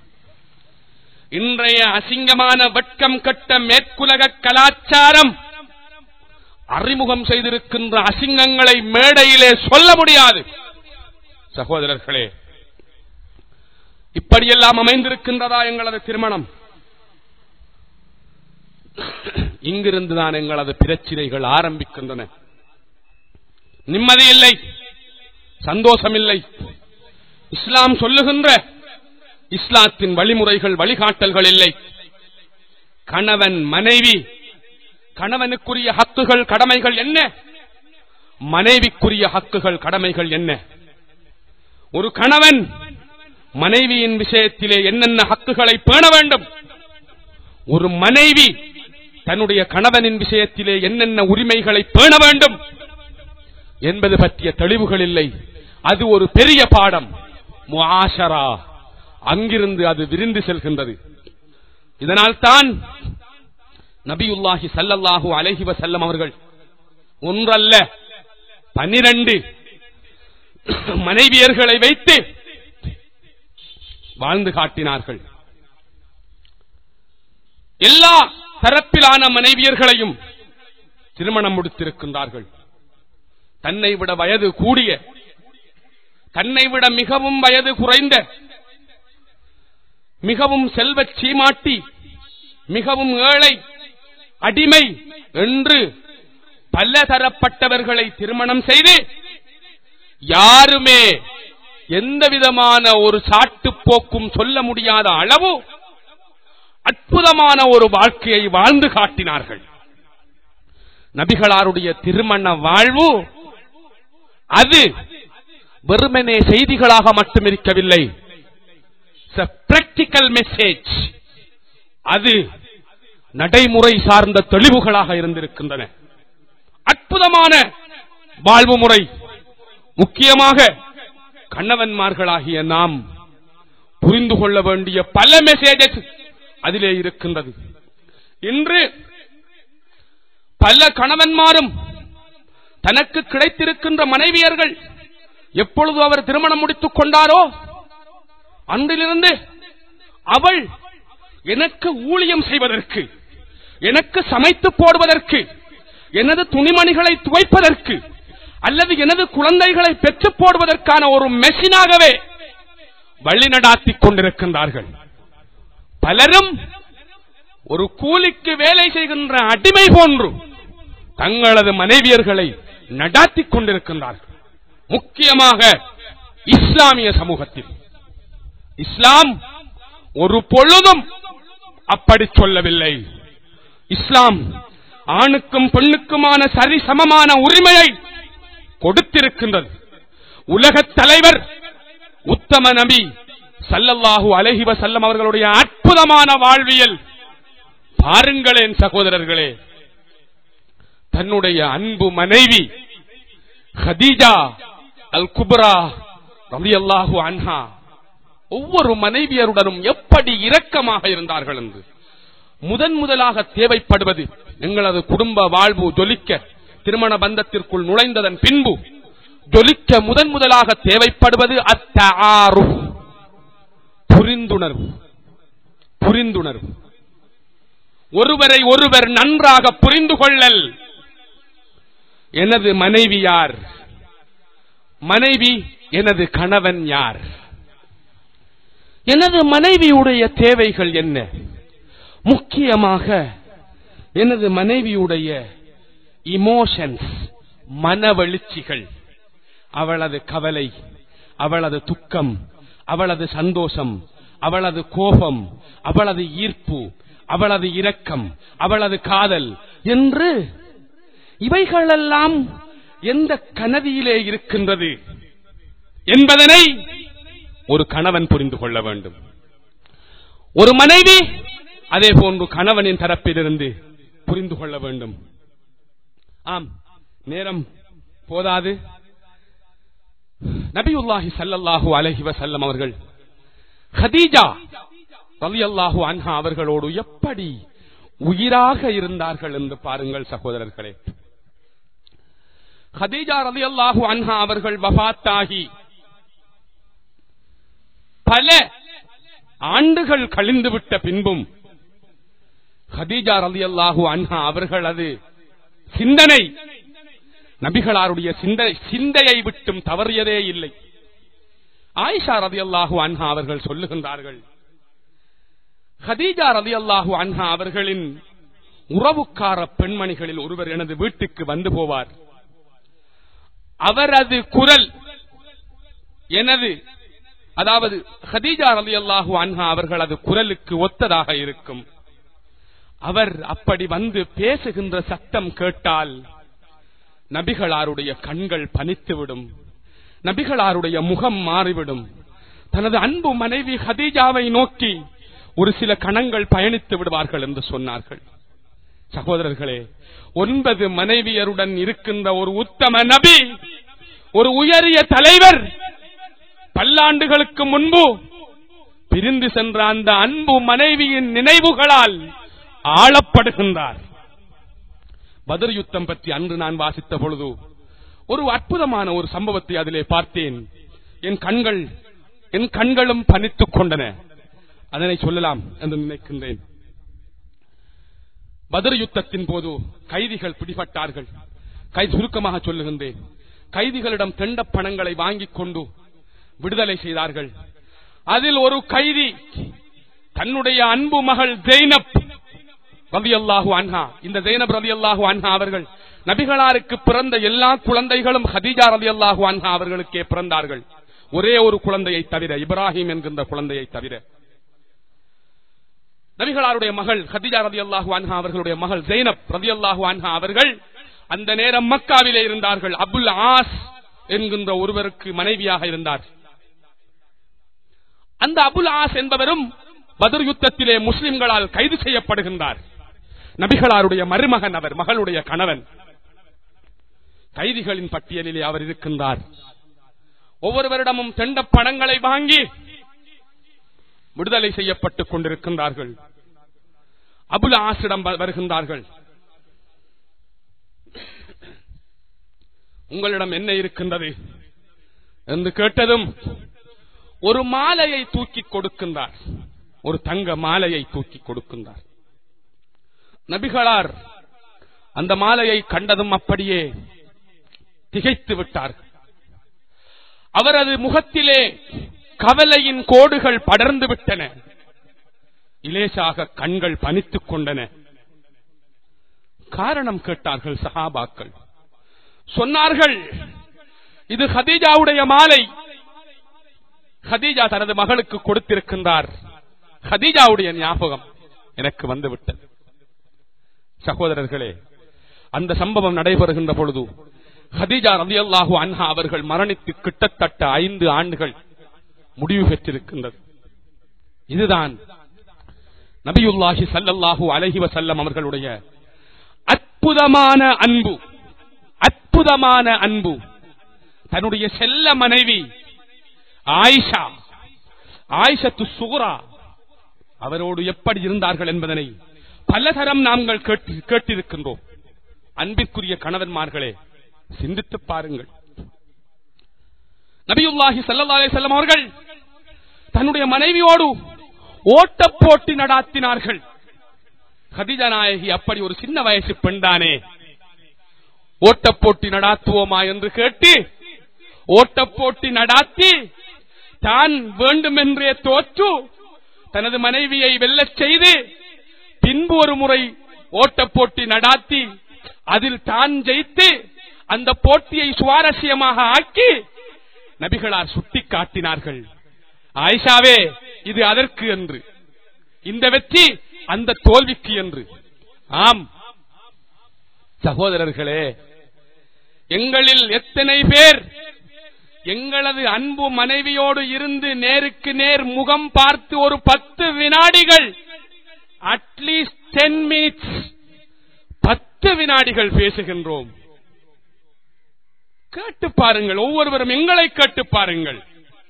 இன்றைய அசிங்கமான வெட்கம் கட்ட மேற்குலக கலாச்சாரம் அறிமுகம் செய்திருக்கின்ற அசிங்கங்களை மேடையிலே சொல்ல முடியாது சகோதரர்களே இப்படியெல்லாம் அமைந்திருக்கின்றதா எங்களது திருமணம் இங்கிருந்துதான் எங்களது பிரச்சினைகள் ஆரம்பிக்கின்றன நிம்மதி இல்லை சந்தோஷம் இல்லை இஸ்லாம் சொல்லுகின்ற இஸ்லாத்தின் வழிமுறைகள் வழிகாட்டல்கள் இல்லை கணவன் மனைவி கணவனுக்குரிய ஹக்குகள் கடமைகள் என்ன மனைவிக்குரிய ஹக்குகள் கடமைகள் என்ன ஒரு கணவன் மனைவியின் விஷயத்திலே என்னென்ன ஹக்குகளை பேண வேண்டும் ஒரு மனைவி தன்னுடைய கணவனின் விஷயத்திலே என்னென்ன உரிமைகளை பேண வேண்டும் என்பது பற்றிய தெளிவுகள் இல்லை அது ஒரு பெரிய பாடம் முஆஷரா அங்கிருந்து அது விரிந்து செல்கின்றது இதனால் தான் நபியுல்லாஹி சல்லல்லாஹு அலைஹி வஸல்லம் அவர்கள் ஒன்றல்ல பனிரண்டு மனைவியர்களை வைத்து வாழ்ந்து காட்டினார்கள் எல்லா தரப்பிலான மனைவியர்களையும் திருமணம் முடித்திருக்கின்றார்கள் தன்னை விட வயது கூடிய தன்னை விட மிகவும் வயது குறைந்த மிகவும் செல்வச் சீமாட்டி மிகவும் ஏழை அடிமை என்று பல தரப்பட்டவர்களை திருமணம் செய்து யாருமே எந்த விதமான ஒரு சாட்டு போக்கும் சொல்ல முடியாத அளவு அற்புதமான ஒரு வாழ்க்கையை வாழ்ந்து காட்டினார்கள் நபிகளாருடைய திருமண வாழ்வு அது வெறுமனே செய்திகளாக மட்டும் இருக்கவில்லை பிராக்டிக்கல் மெசேஜ் அது நடைமுறை சார்ந்த தெளிவுகளாக இருந்திருக்கின்றன அற்புதமான வாழ்வு முறை முக்கியமாக கணவன்மார்களாகிய நாம் புரிந்து கொள்ள வேண்டிய பல மெசேஜஸ் அதிலே இருக்கின்றது இன்று பல கணவன்மாரும் தனக்கு கிடைத்திருக்கின்ற மனைவியர்கள் எப்பொழுது அவர் திருமணம் முடித்துக் கொண்டாரோ அன்றிலிருந்து அவள் எனக்கு ஊழியம் செய்வதற்கு எனக்கு சமைத்து போடுவதற்கு எனது துணிமணிகளை துவைப்பதற்கு அல்லது எனது குழந்தைகளை பெற்றுப் போடுவதற்கான ஒரு மெஷினாகவே வழிநடாத்திக் கொண்டிருக்கின்றார்கள் பலரும் ஒரு கூலிக்கு வேலை செய்கின்ற அடிமை போன்று தங்களது மனைவியர்களை நடாத்திக் கொண்டிருக்கின்றார்கள் முக்கியமாக இஸ்லாமிய சமூகத்தில் இஸ்லாம் ஒரு பொழுதும் அப்படி சொல்லவில்லை இஸ்லாம் ஆணுக்கும் பெண்ணுக்குமான சரிசமமான உரிமையை கொடுத்திருக்கின்றது உலகத் தலைவர் உத்தம நபி சல்லல்லாஹு அலஹி வசல்லம் அவர்களுடைய அற்புதமான வாழ்வியல் பாருங்களேன் சகோதரர்களே தன்னுடைய அன்பு மனைவி ஹதீஜா அல் குப்ரா ரவி அல்லாஹு அன்ஹா ஒவ்வொரு மனைவியருடனும் எப்படி இரக்கமாக இருந்தார்கள் என்று முதன் முதலாக தேவைப்படுவது எங்களது குடும்ப வாழ்வு ஜொலிக்க திருமண பந்தத்திற்குள் நுழைந்ததன் பின்பு ஜொலிக்க முதன் முதலாக தேவைப்படுவது அத்தாறு புரிந்துணர்வு புரிந்துணர்வு ஒருவரை ஒருவர் நன்றாக புரிந்து கொள்ளல் எனது மனைவி யார் மனைவி எனது கணவன் யார் எனது மனைவியுடைய தேவைகள் என்ன முக்கியமாக எனது மனைவியுடைய இமோஷன்ஸ் மனவெழுச்சிகள் அவளது கவலை அவளது துக்கம் அவளது சந்தோஷம் அவளது கோபம் அவளது ஈர்ப்பு அவளது இரக்கம் அவளது காதல் என்று இவைகளெல்லாம் எந்த கனதியிலே இருக்கின்றது என்பதனை ஒரு கணவன் புரிந்து கொள்ள வேண்டும் ஒரு மனைவி அதே போன்று கணவனின் தரப்பிலிருந்து புரிந்து கொள்ள வேண்டும் ஆம் நேரம் போதாது நபியுல்லாஹி சல்லல்லாஹு அலஹி வசல்லம் அவர்கள் ஹதீஜா ரலியல்லாஹு அன்ஹா அவர்களோடு எப்படி உயிராக இருந்தார்கள் என்று பாருங்கள் சகோதரர்களே ஹதீஜா ரலியல்லாஹு அன்ஹா அவர்கள் வபாத்தாகி பல ஆண்டுகள் கழிந்துவிட்ட பின்பும் ஹதீஜா ரலியல்லாஹு அன்ஹா அவர்களது சிந்தனை நபிகளாருடைய சிந்தை சிந்தையை விட்டும் தவறியதே இல்லை ஆயிஷா ரதியல்லாஹு அன்ஹா அவர்கள் சொல்லுகின்றார்கள் ஹதீஜா ரதியல்லாஹு அன்ஹா அவர்களின் உறவுக்கார பெண்மணிகளில் ஒருவர் எனது வீட்டுக்கு வந்து போவார் அவரது குரல் எனது அதாவது ஹதீஜா ரலியல்லாஹு அன்ஹா அவர்களது குரலுக்கு ஒத்ததாக இருக்கும் அவர் அப்படி வந்து பேசுகின்ற சத்தம் கேட்டால் நபிகளாருடைய கண்கள் பனித்துவிடும் நபிகளாருடைய முகம் மாறிவிடும் தனது அன்பு மனைவி ஹதீஜாவை நோக்கி ஒரு சில கணங்கள் பயணித்து விடுவார்கள் என்று சொன்னார்கள் சகோதரர்களே ஒன்பது மனைவியருடன் இருக்கின்ற ஒரு உத்தம நபி ஒரு உயரிய தலைவர் பல்லாண்டுகளுக்கு முன்பு பிரிந்து சென்ற அந்த அன்பு மனைவியின் நினைவுகளால் ஆளப்படுகின்றார் பதர் யுத்தம் பற்றி அன்று நான் வாசித்த பொழுது ஒரு அற்புதமான ஒரு சம்பவத்தை அதிலே பார்த்தேன் என் கண்கள் என் கண்களும் பனித்துக் கொண்டன அதனை சொல்லலாம் என்று நினைக்கின்றேன் பதர் யுத்தத்தின் போது கைதிகள் பிடிபட்டார்கள் கை சுருக்கமாக சொல்லுகின்றேன் கைதிகளிடம் தெண்ட பணங்களை வாங்கிக் கொண்டு விடுதலை செய்தார்கள் அதில் ஒரு கைதி தன்னுடைய அன்பு மகள் ஜெய்னப் ரவி அல்லாஹு அன்ஹா இந்த ஜெய்னப் ரவி அல்லாஹு அன்ஹா அவர்கள் நபிகளாருக்கு பிறந்த எல்லா குழந்தைகளும் ஹதீஜா ரவி அல்லாஹு அன்ஹா அவர்களுக்கே பிறந்தார்கள் ஒரே ஒரு குழந்தையை தவிர இப்ராஹிம் என்கின்ற குழந்தையை தவிர நபிகளாருடைய மகள் ஹதிஜா ரதி அல்லாஹு அன்ஹா அவர்களுடைய மகள் ஜெய்னப் ரதி அல்லாஹு அன்ஹா அவர்கள் அந்த நேரம் மக்காவிலே இருந்தார்கள் அபுல் ஆஸ் என்கின்ற ஒருவருக்கு மனைவியாக இருந்தார் அந்த அபுல் ஆஸ் என்பவரும் பதர் யுத்தத்திலே முஸ்லிம்களால் கைது செய்யப்படுகின்றார் நபிகளாருடைய மருமகன் அவர் மகளுடைய கணவன் கைதிகளின் பட்டியலிலே அவர் இருக்கின்றார் ஒவ்வொருவரிடமும் தெண்ட பணங்களை வாங்கி விடுதலை செய்யப்பட்டுக் கொண்டிருக்கின்றார்கள் அபுல் ஆசிடம் வ- வருகின்றார்கள் உங்களிடம் என்ன இருக்கின்றது என்று கேட்டதும் ஒரு மாலையை தூக்கி கொடுக்கின்றார் ஒரு தங்க மாலையை தூக்கி கொடுக்கின்றார் நபிகளார் அந்த மாலையை கண்டதும் அப்படியே திகைத்து விட்டார்கள் அவரது முகத்திலே கவலையின் கோடுகள் படர்ந்து விட்டன இலேசாக கண்கள் பனித்துக் கொண்டன காரணம் கேட்டார்கள் சஹாபாக்கள் சொன்னார்கள் இது ஹதீஜாவுடைய மாலை ஹதீஜா தனது மகளுக்கு கொடுத்திருக்கின்றார் ஹதீஜாவுடைய ஞாபகம் எனக்கு வந்துவிட்டது சகோதரர்களே அந்த சம்பவம் நடைபெறுகின்ற பொழுது ஹதீஜா ரலியல்லாஹு அன்ஹா அவர்கள் மரணித்து கிட்டத்தட்ட ஐந்து ஆண்டுகள் முடிவு பெற்றிருக்கின்றது இதுதான் நபியுல்லாஹி ஸல்லல்லாஹு அலைஹி வஸல்லம் அவர்களுடைய அற்புதமான அன்பு அற்புதமான அன்பு தன்னுடைய செல்ல மனைவி ஆயிஷா ஆயிஷத்து சுகுரா அவரோடு எப்படி இருந்தார்கள் என்பதனை பலதரம் நாங்கள் கேட்டு- கேட்டிருக்கின்றோம் அன்பிற்குரிய கணவன்மார்களே சிந்தித்து பாருங்கள் நபியுல்லாஹி ஸல்லல்லாஹு அலைஹி வஸல்லம் அவர்கள் தன்னுடைய மனைவியோடு ஓட்டப் போட்டி நடாத்தினார்கள் கதிஜா நாயகி அப்படி ஒரு சின்ன வயசு பெண்தானே ஓட்டப் போட்டி நடாத்துவோமா என்று கேட்டு ஓட்டப் போட்டி நடாத்தி தான் வேண்டுமென்றே தோற்று தனது மனைவியை வெல்லச் செய்து பின்பு ஒரு முறை ஓட்டப் போட்டி நடாத்தி அதில் தான் ஜெயித்து அந்த போட்டியை சுவாரஸ்யமாக ஆக்கி நபிகளார் சுட்டிக் காட்டினார்கள் ஆயிஷாவே இது அதற்கு என்று இந்த வெற்றி அந்த தோல்விக்கு என்று ஆம் சகோதரர்களே எங்களில் எத்தனை பேர் எங்களது அன்பு மனைவியோடு இருந்து நேருக்கு நேர் முகம் பார்த்து ஒரு பத்து வினாடிகள் அட்லீஸ்ட் டென் மினிட்ஸ் பத்து வினாடிகள் பேசுகின்றோம் கேட்டு பாருங்கள் ஒவ்வொருவரும் எங்களை கேட்டு பாருங்கள்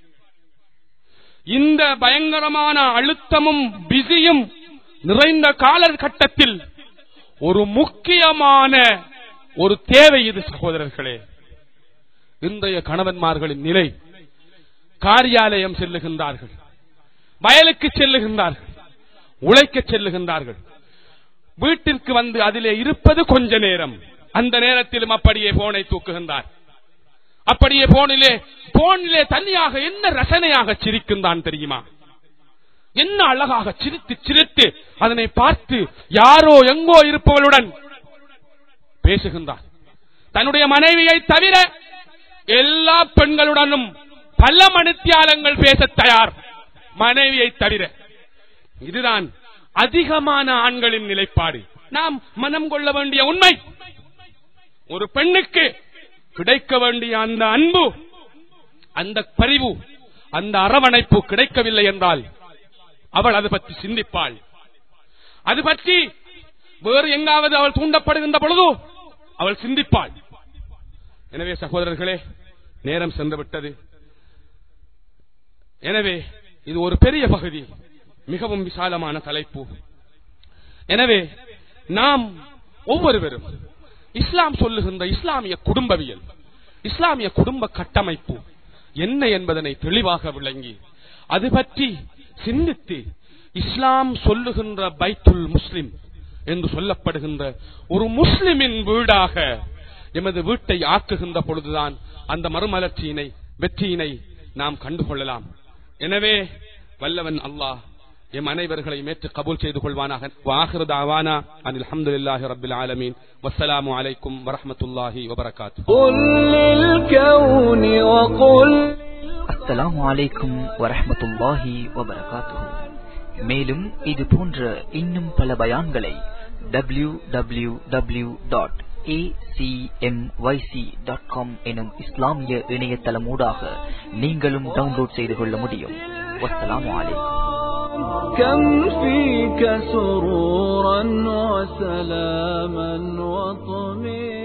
இந்த பயங்கரமான அழுத்தமும் பிஸியும் நிறைந்த காலகட்டத்தில் ஒரு முக்கியமான ஒரு தேவை இது சகோதரர்களே இன்றைய கணவன்மார்களின் நிலை காரியாலயம் செல்லுகின்றார்கள் வயலுக்கு செல்லுகின்றார்கள் உழைக்க செல்லுகின்றார்கள் வீட்டிற்கு வந்து அதிலே இருப்பது கொஞ்ச நேரம் அந்த நேரத்திலும் அப்படியே போனை தூக்குகின்றார் அப்படியே போனிலே போனிலே தனியாக என்ன ரசனையாக சிரிக்கின்றான் தெரியுமா என்ன அழகாக சிரித்து சிரித்து அதனை பார்த்து யாரோ எங்கோ இருப்பவளுடன் பேசுகின்றார் தன்னுடைய மனைவியை தவிர எல்லா பெண்களுடனும் பல மணித்தியாலங்கள் பேச தயார் மனைவியை தவிர இதுதான் அதிகமான ஆண்களின் நிலைப்பாடு நாம் மனம் கொள்ள வேண்டிய உண்மை ஒரு பெண்ணுக்கு கிடைக்க வேண்டிய அந்த அன்பு அந்த பரிவு அந்த அரவணைப்பு கிடைக்கவில்லை என்றால் அவள் அது பற்றி சிந்திப்பாள் அது பற்றி வேறு எங்காவது அவள் தூண்டப்படுகின்ற பொழுது அவள் சிந்திப்பாள் எனவே சகோதரர்களே நேரம் சென்று விட்டது எனவே இது ஒரு பெரிய பகுதி மிகவும் விசாலமான தலைப்பு எனவே நாம் ஒவ்வொருவரும் இஸ்லாம் சொல்லுகின்ற இஸ்லாமிய குடும்பவியல் இஸ்லாமிய குடும்ப கட்டமைப்பு என்ன என்பதனை தெளிவாக விளங்கி அது பற்றி சிந்தித்து இஸ்லாம் சொல்லுகின்ற பைத்துல் முஸ்லிம் என்று சொல்லப்படுகின்ற ஒரு முஸ்லிமின் வீடாக எமது வீட்டை ஆக்குகின்ற பொழுதுதான் அந்த மறுமலர்ச்சியினை வெற்றியினை நாம் கண்டுகொள்ளலாம் எனவே வல்லவன் அல்லாஹ் எம் அனைவர்களை மேற்று கபூல் செய்து கொள்வானாக வாஹிரு தாவானா அனில் அல்ஹம்துலில்லாஹி ரப்பில் ஆலமீன் வஸ்ஸலாமு அலைக்கும் வரஹ்மத்துல்லாஹி வபரகாத்துஹு قل للكون وقل அஸ்ஸலாமு அலைக்கும் வரஹ்மத்துல்லாஹி வபரகாத்துஹு மேலும் இது போன்ற இன்னும் பல பயான்களை www.acmyc.com டாட் காம் எனும் இஸ்லாமிய இணையதளமூடாக நீங்களும் டவுன்லோட் செய்து கொள்ள முடியும் வஸ்ஸலாமு அலைக்கும் كم فيك سرورا وسلاما وطمئنا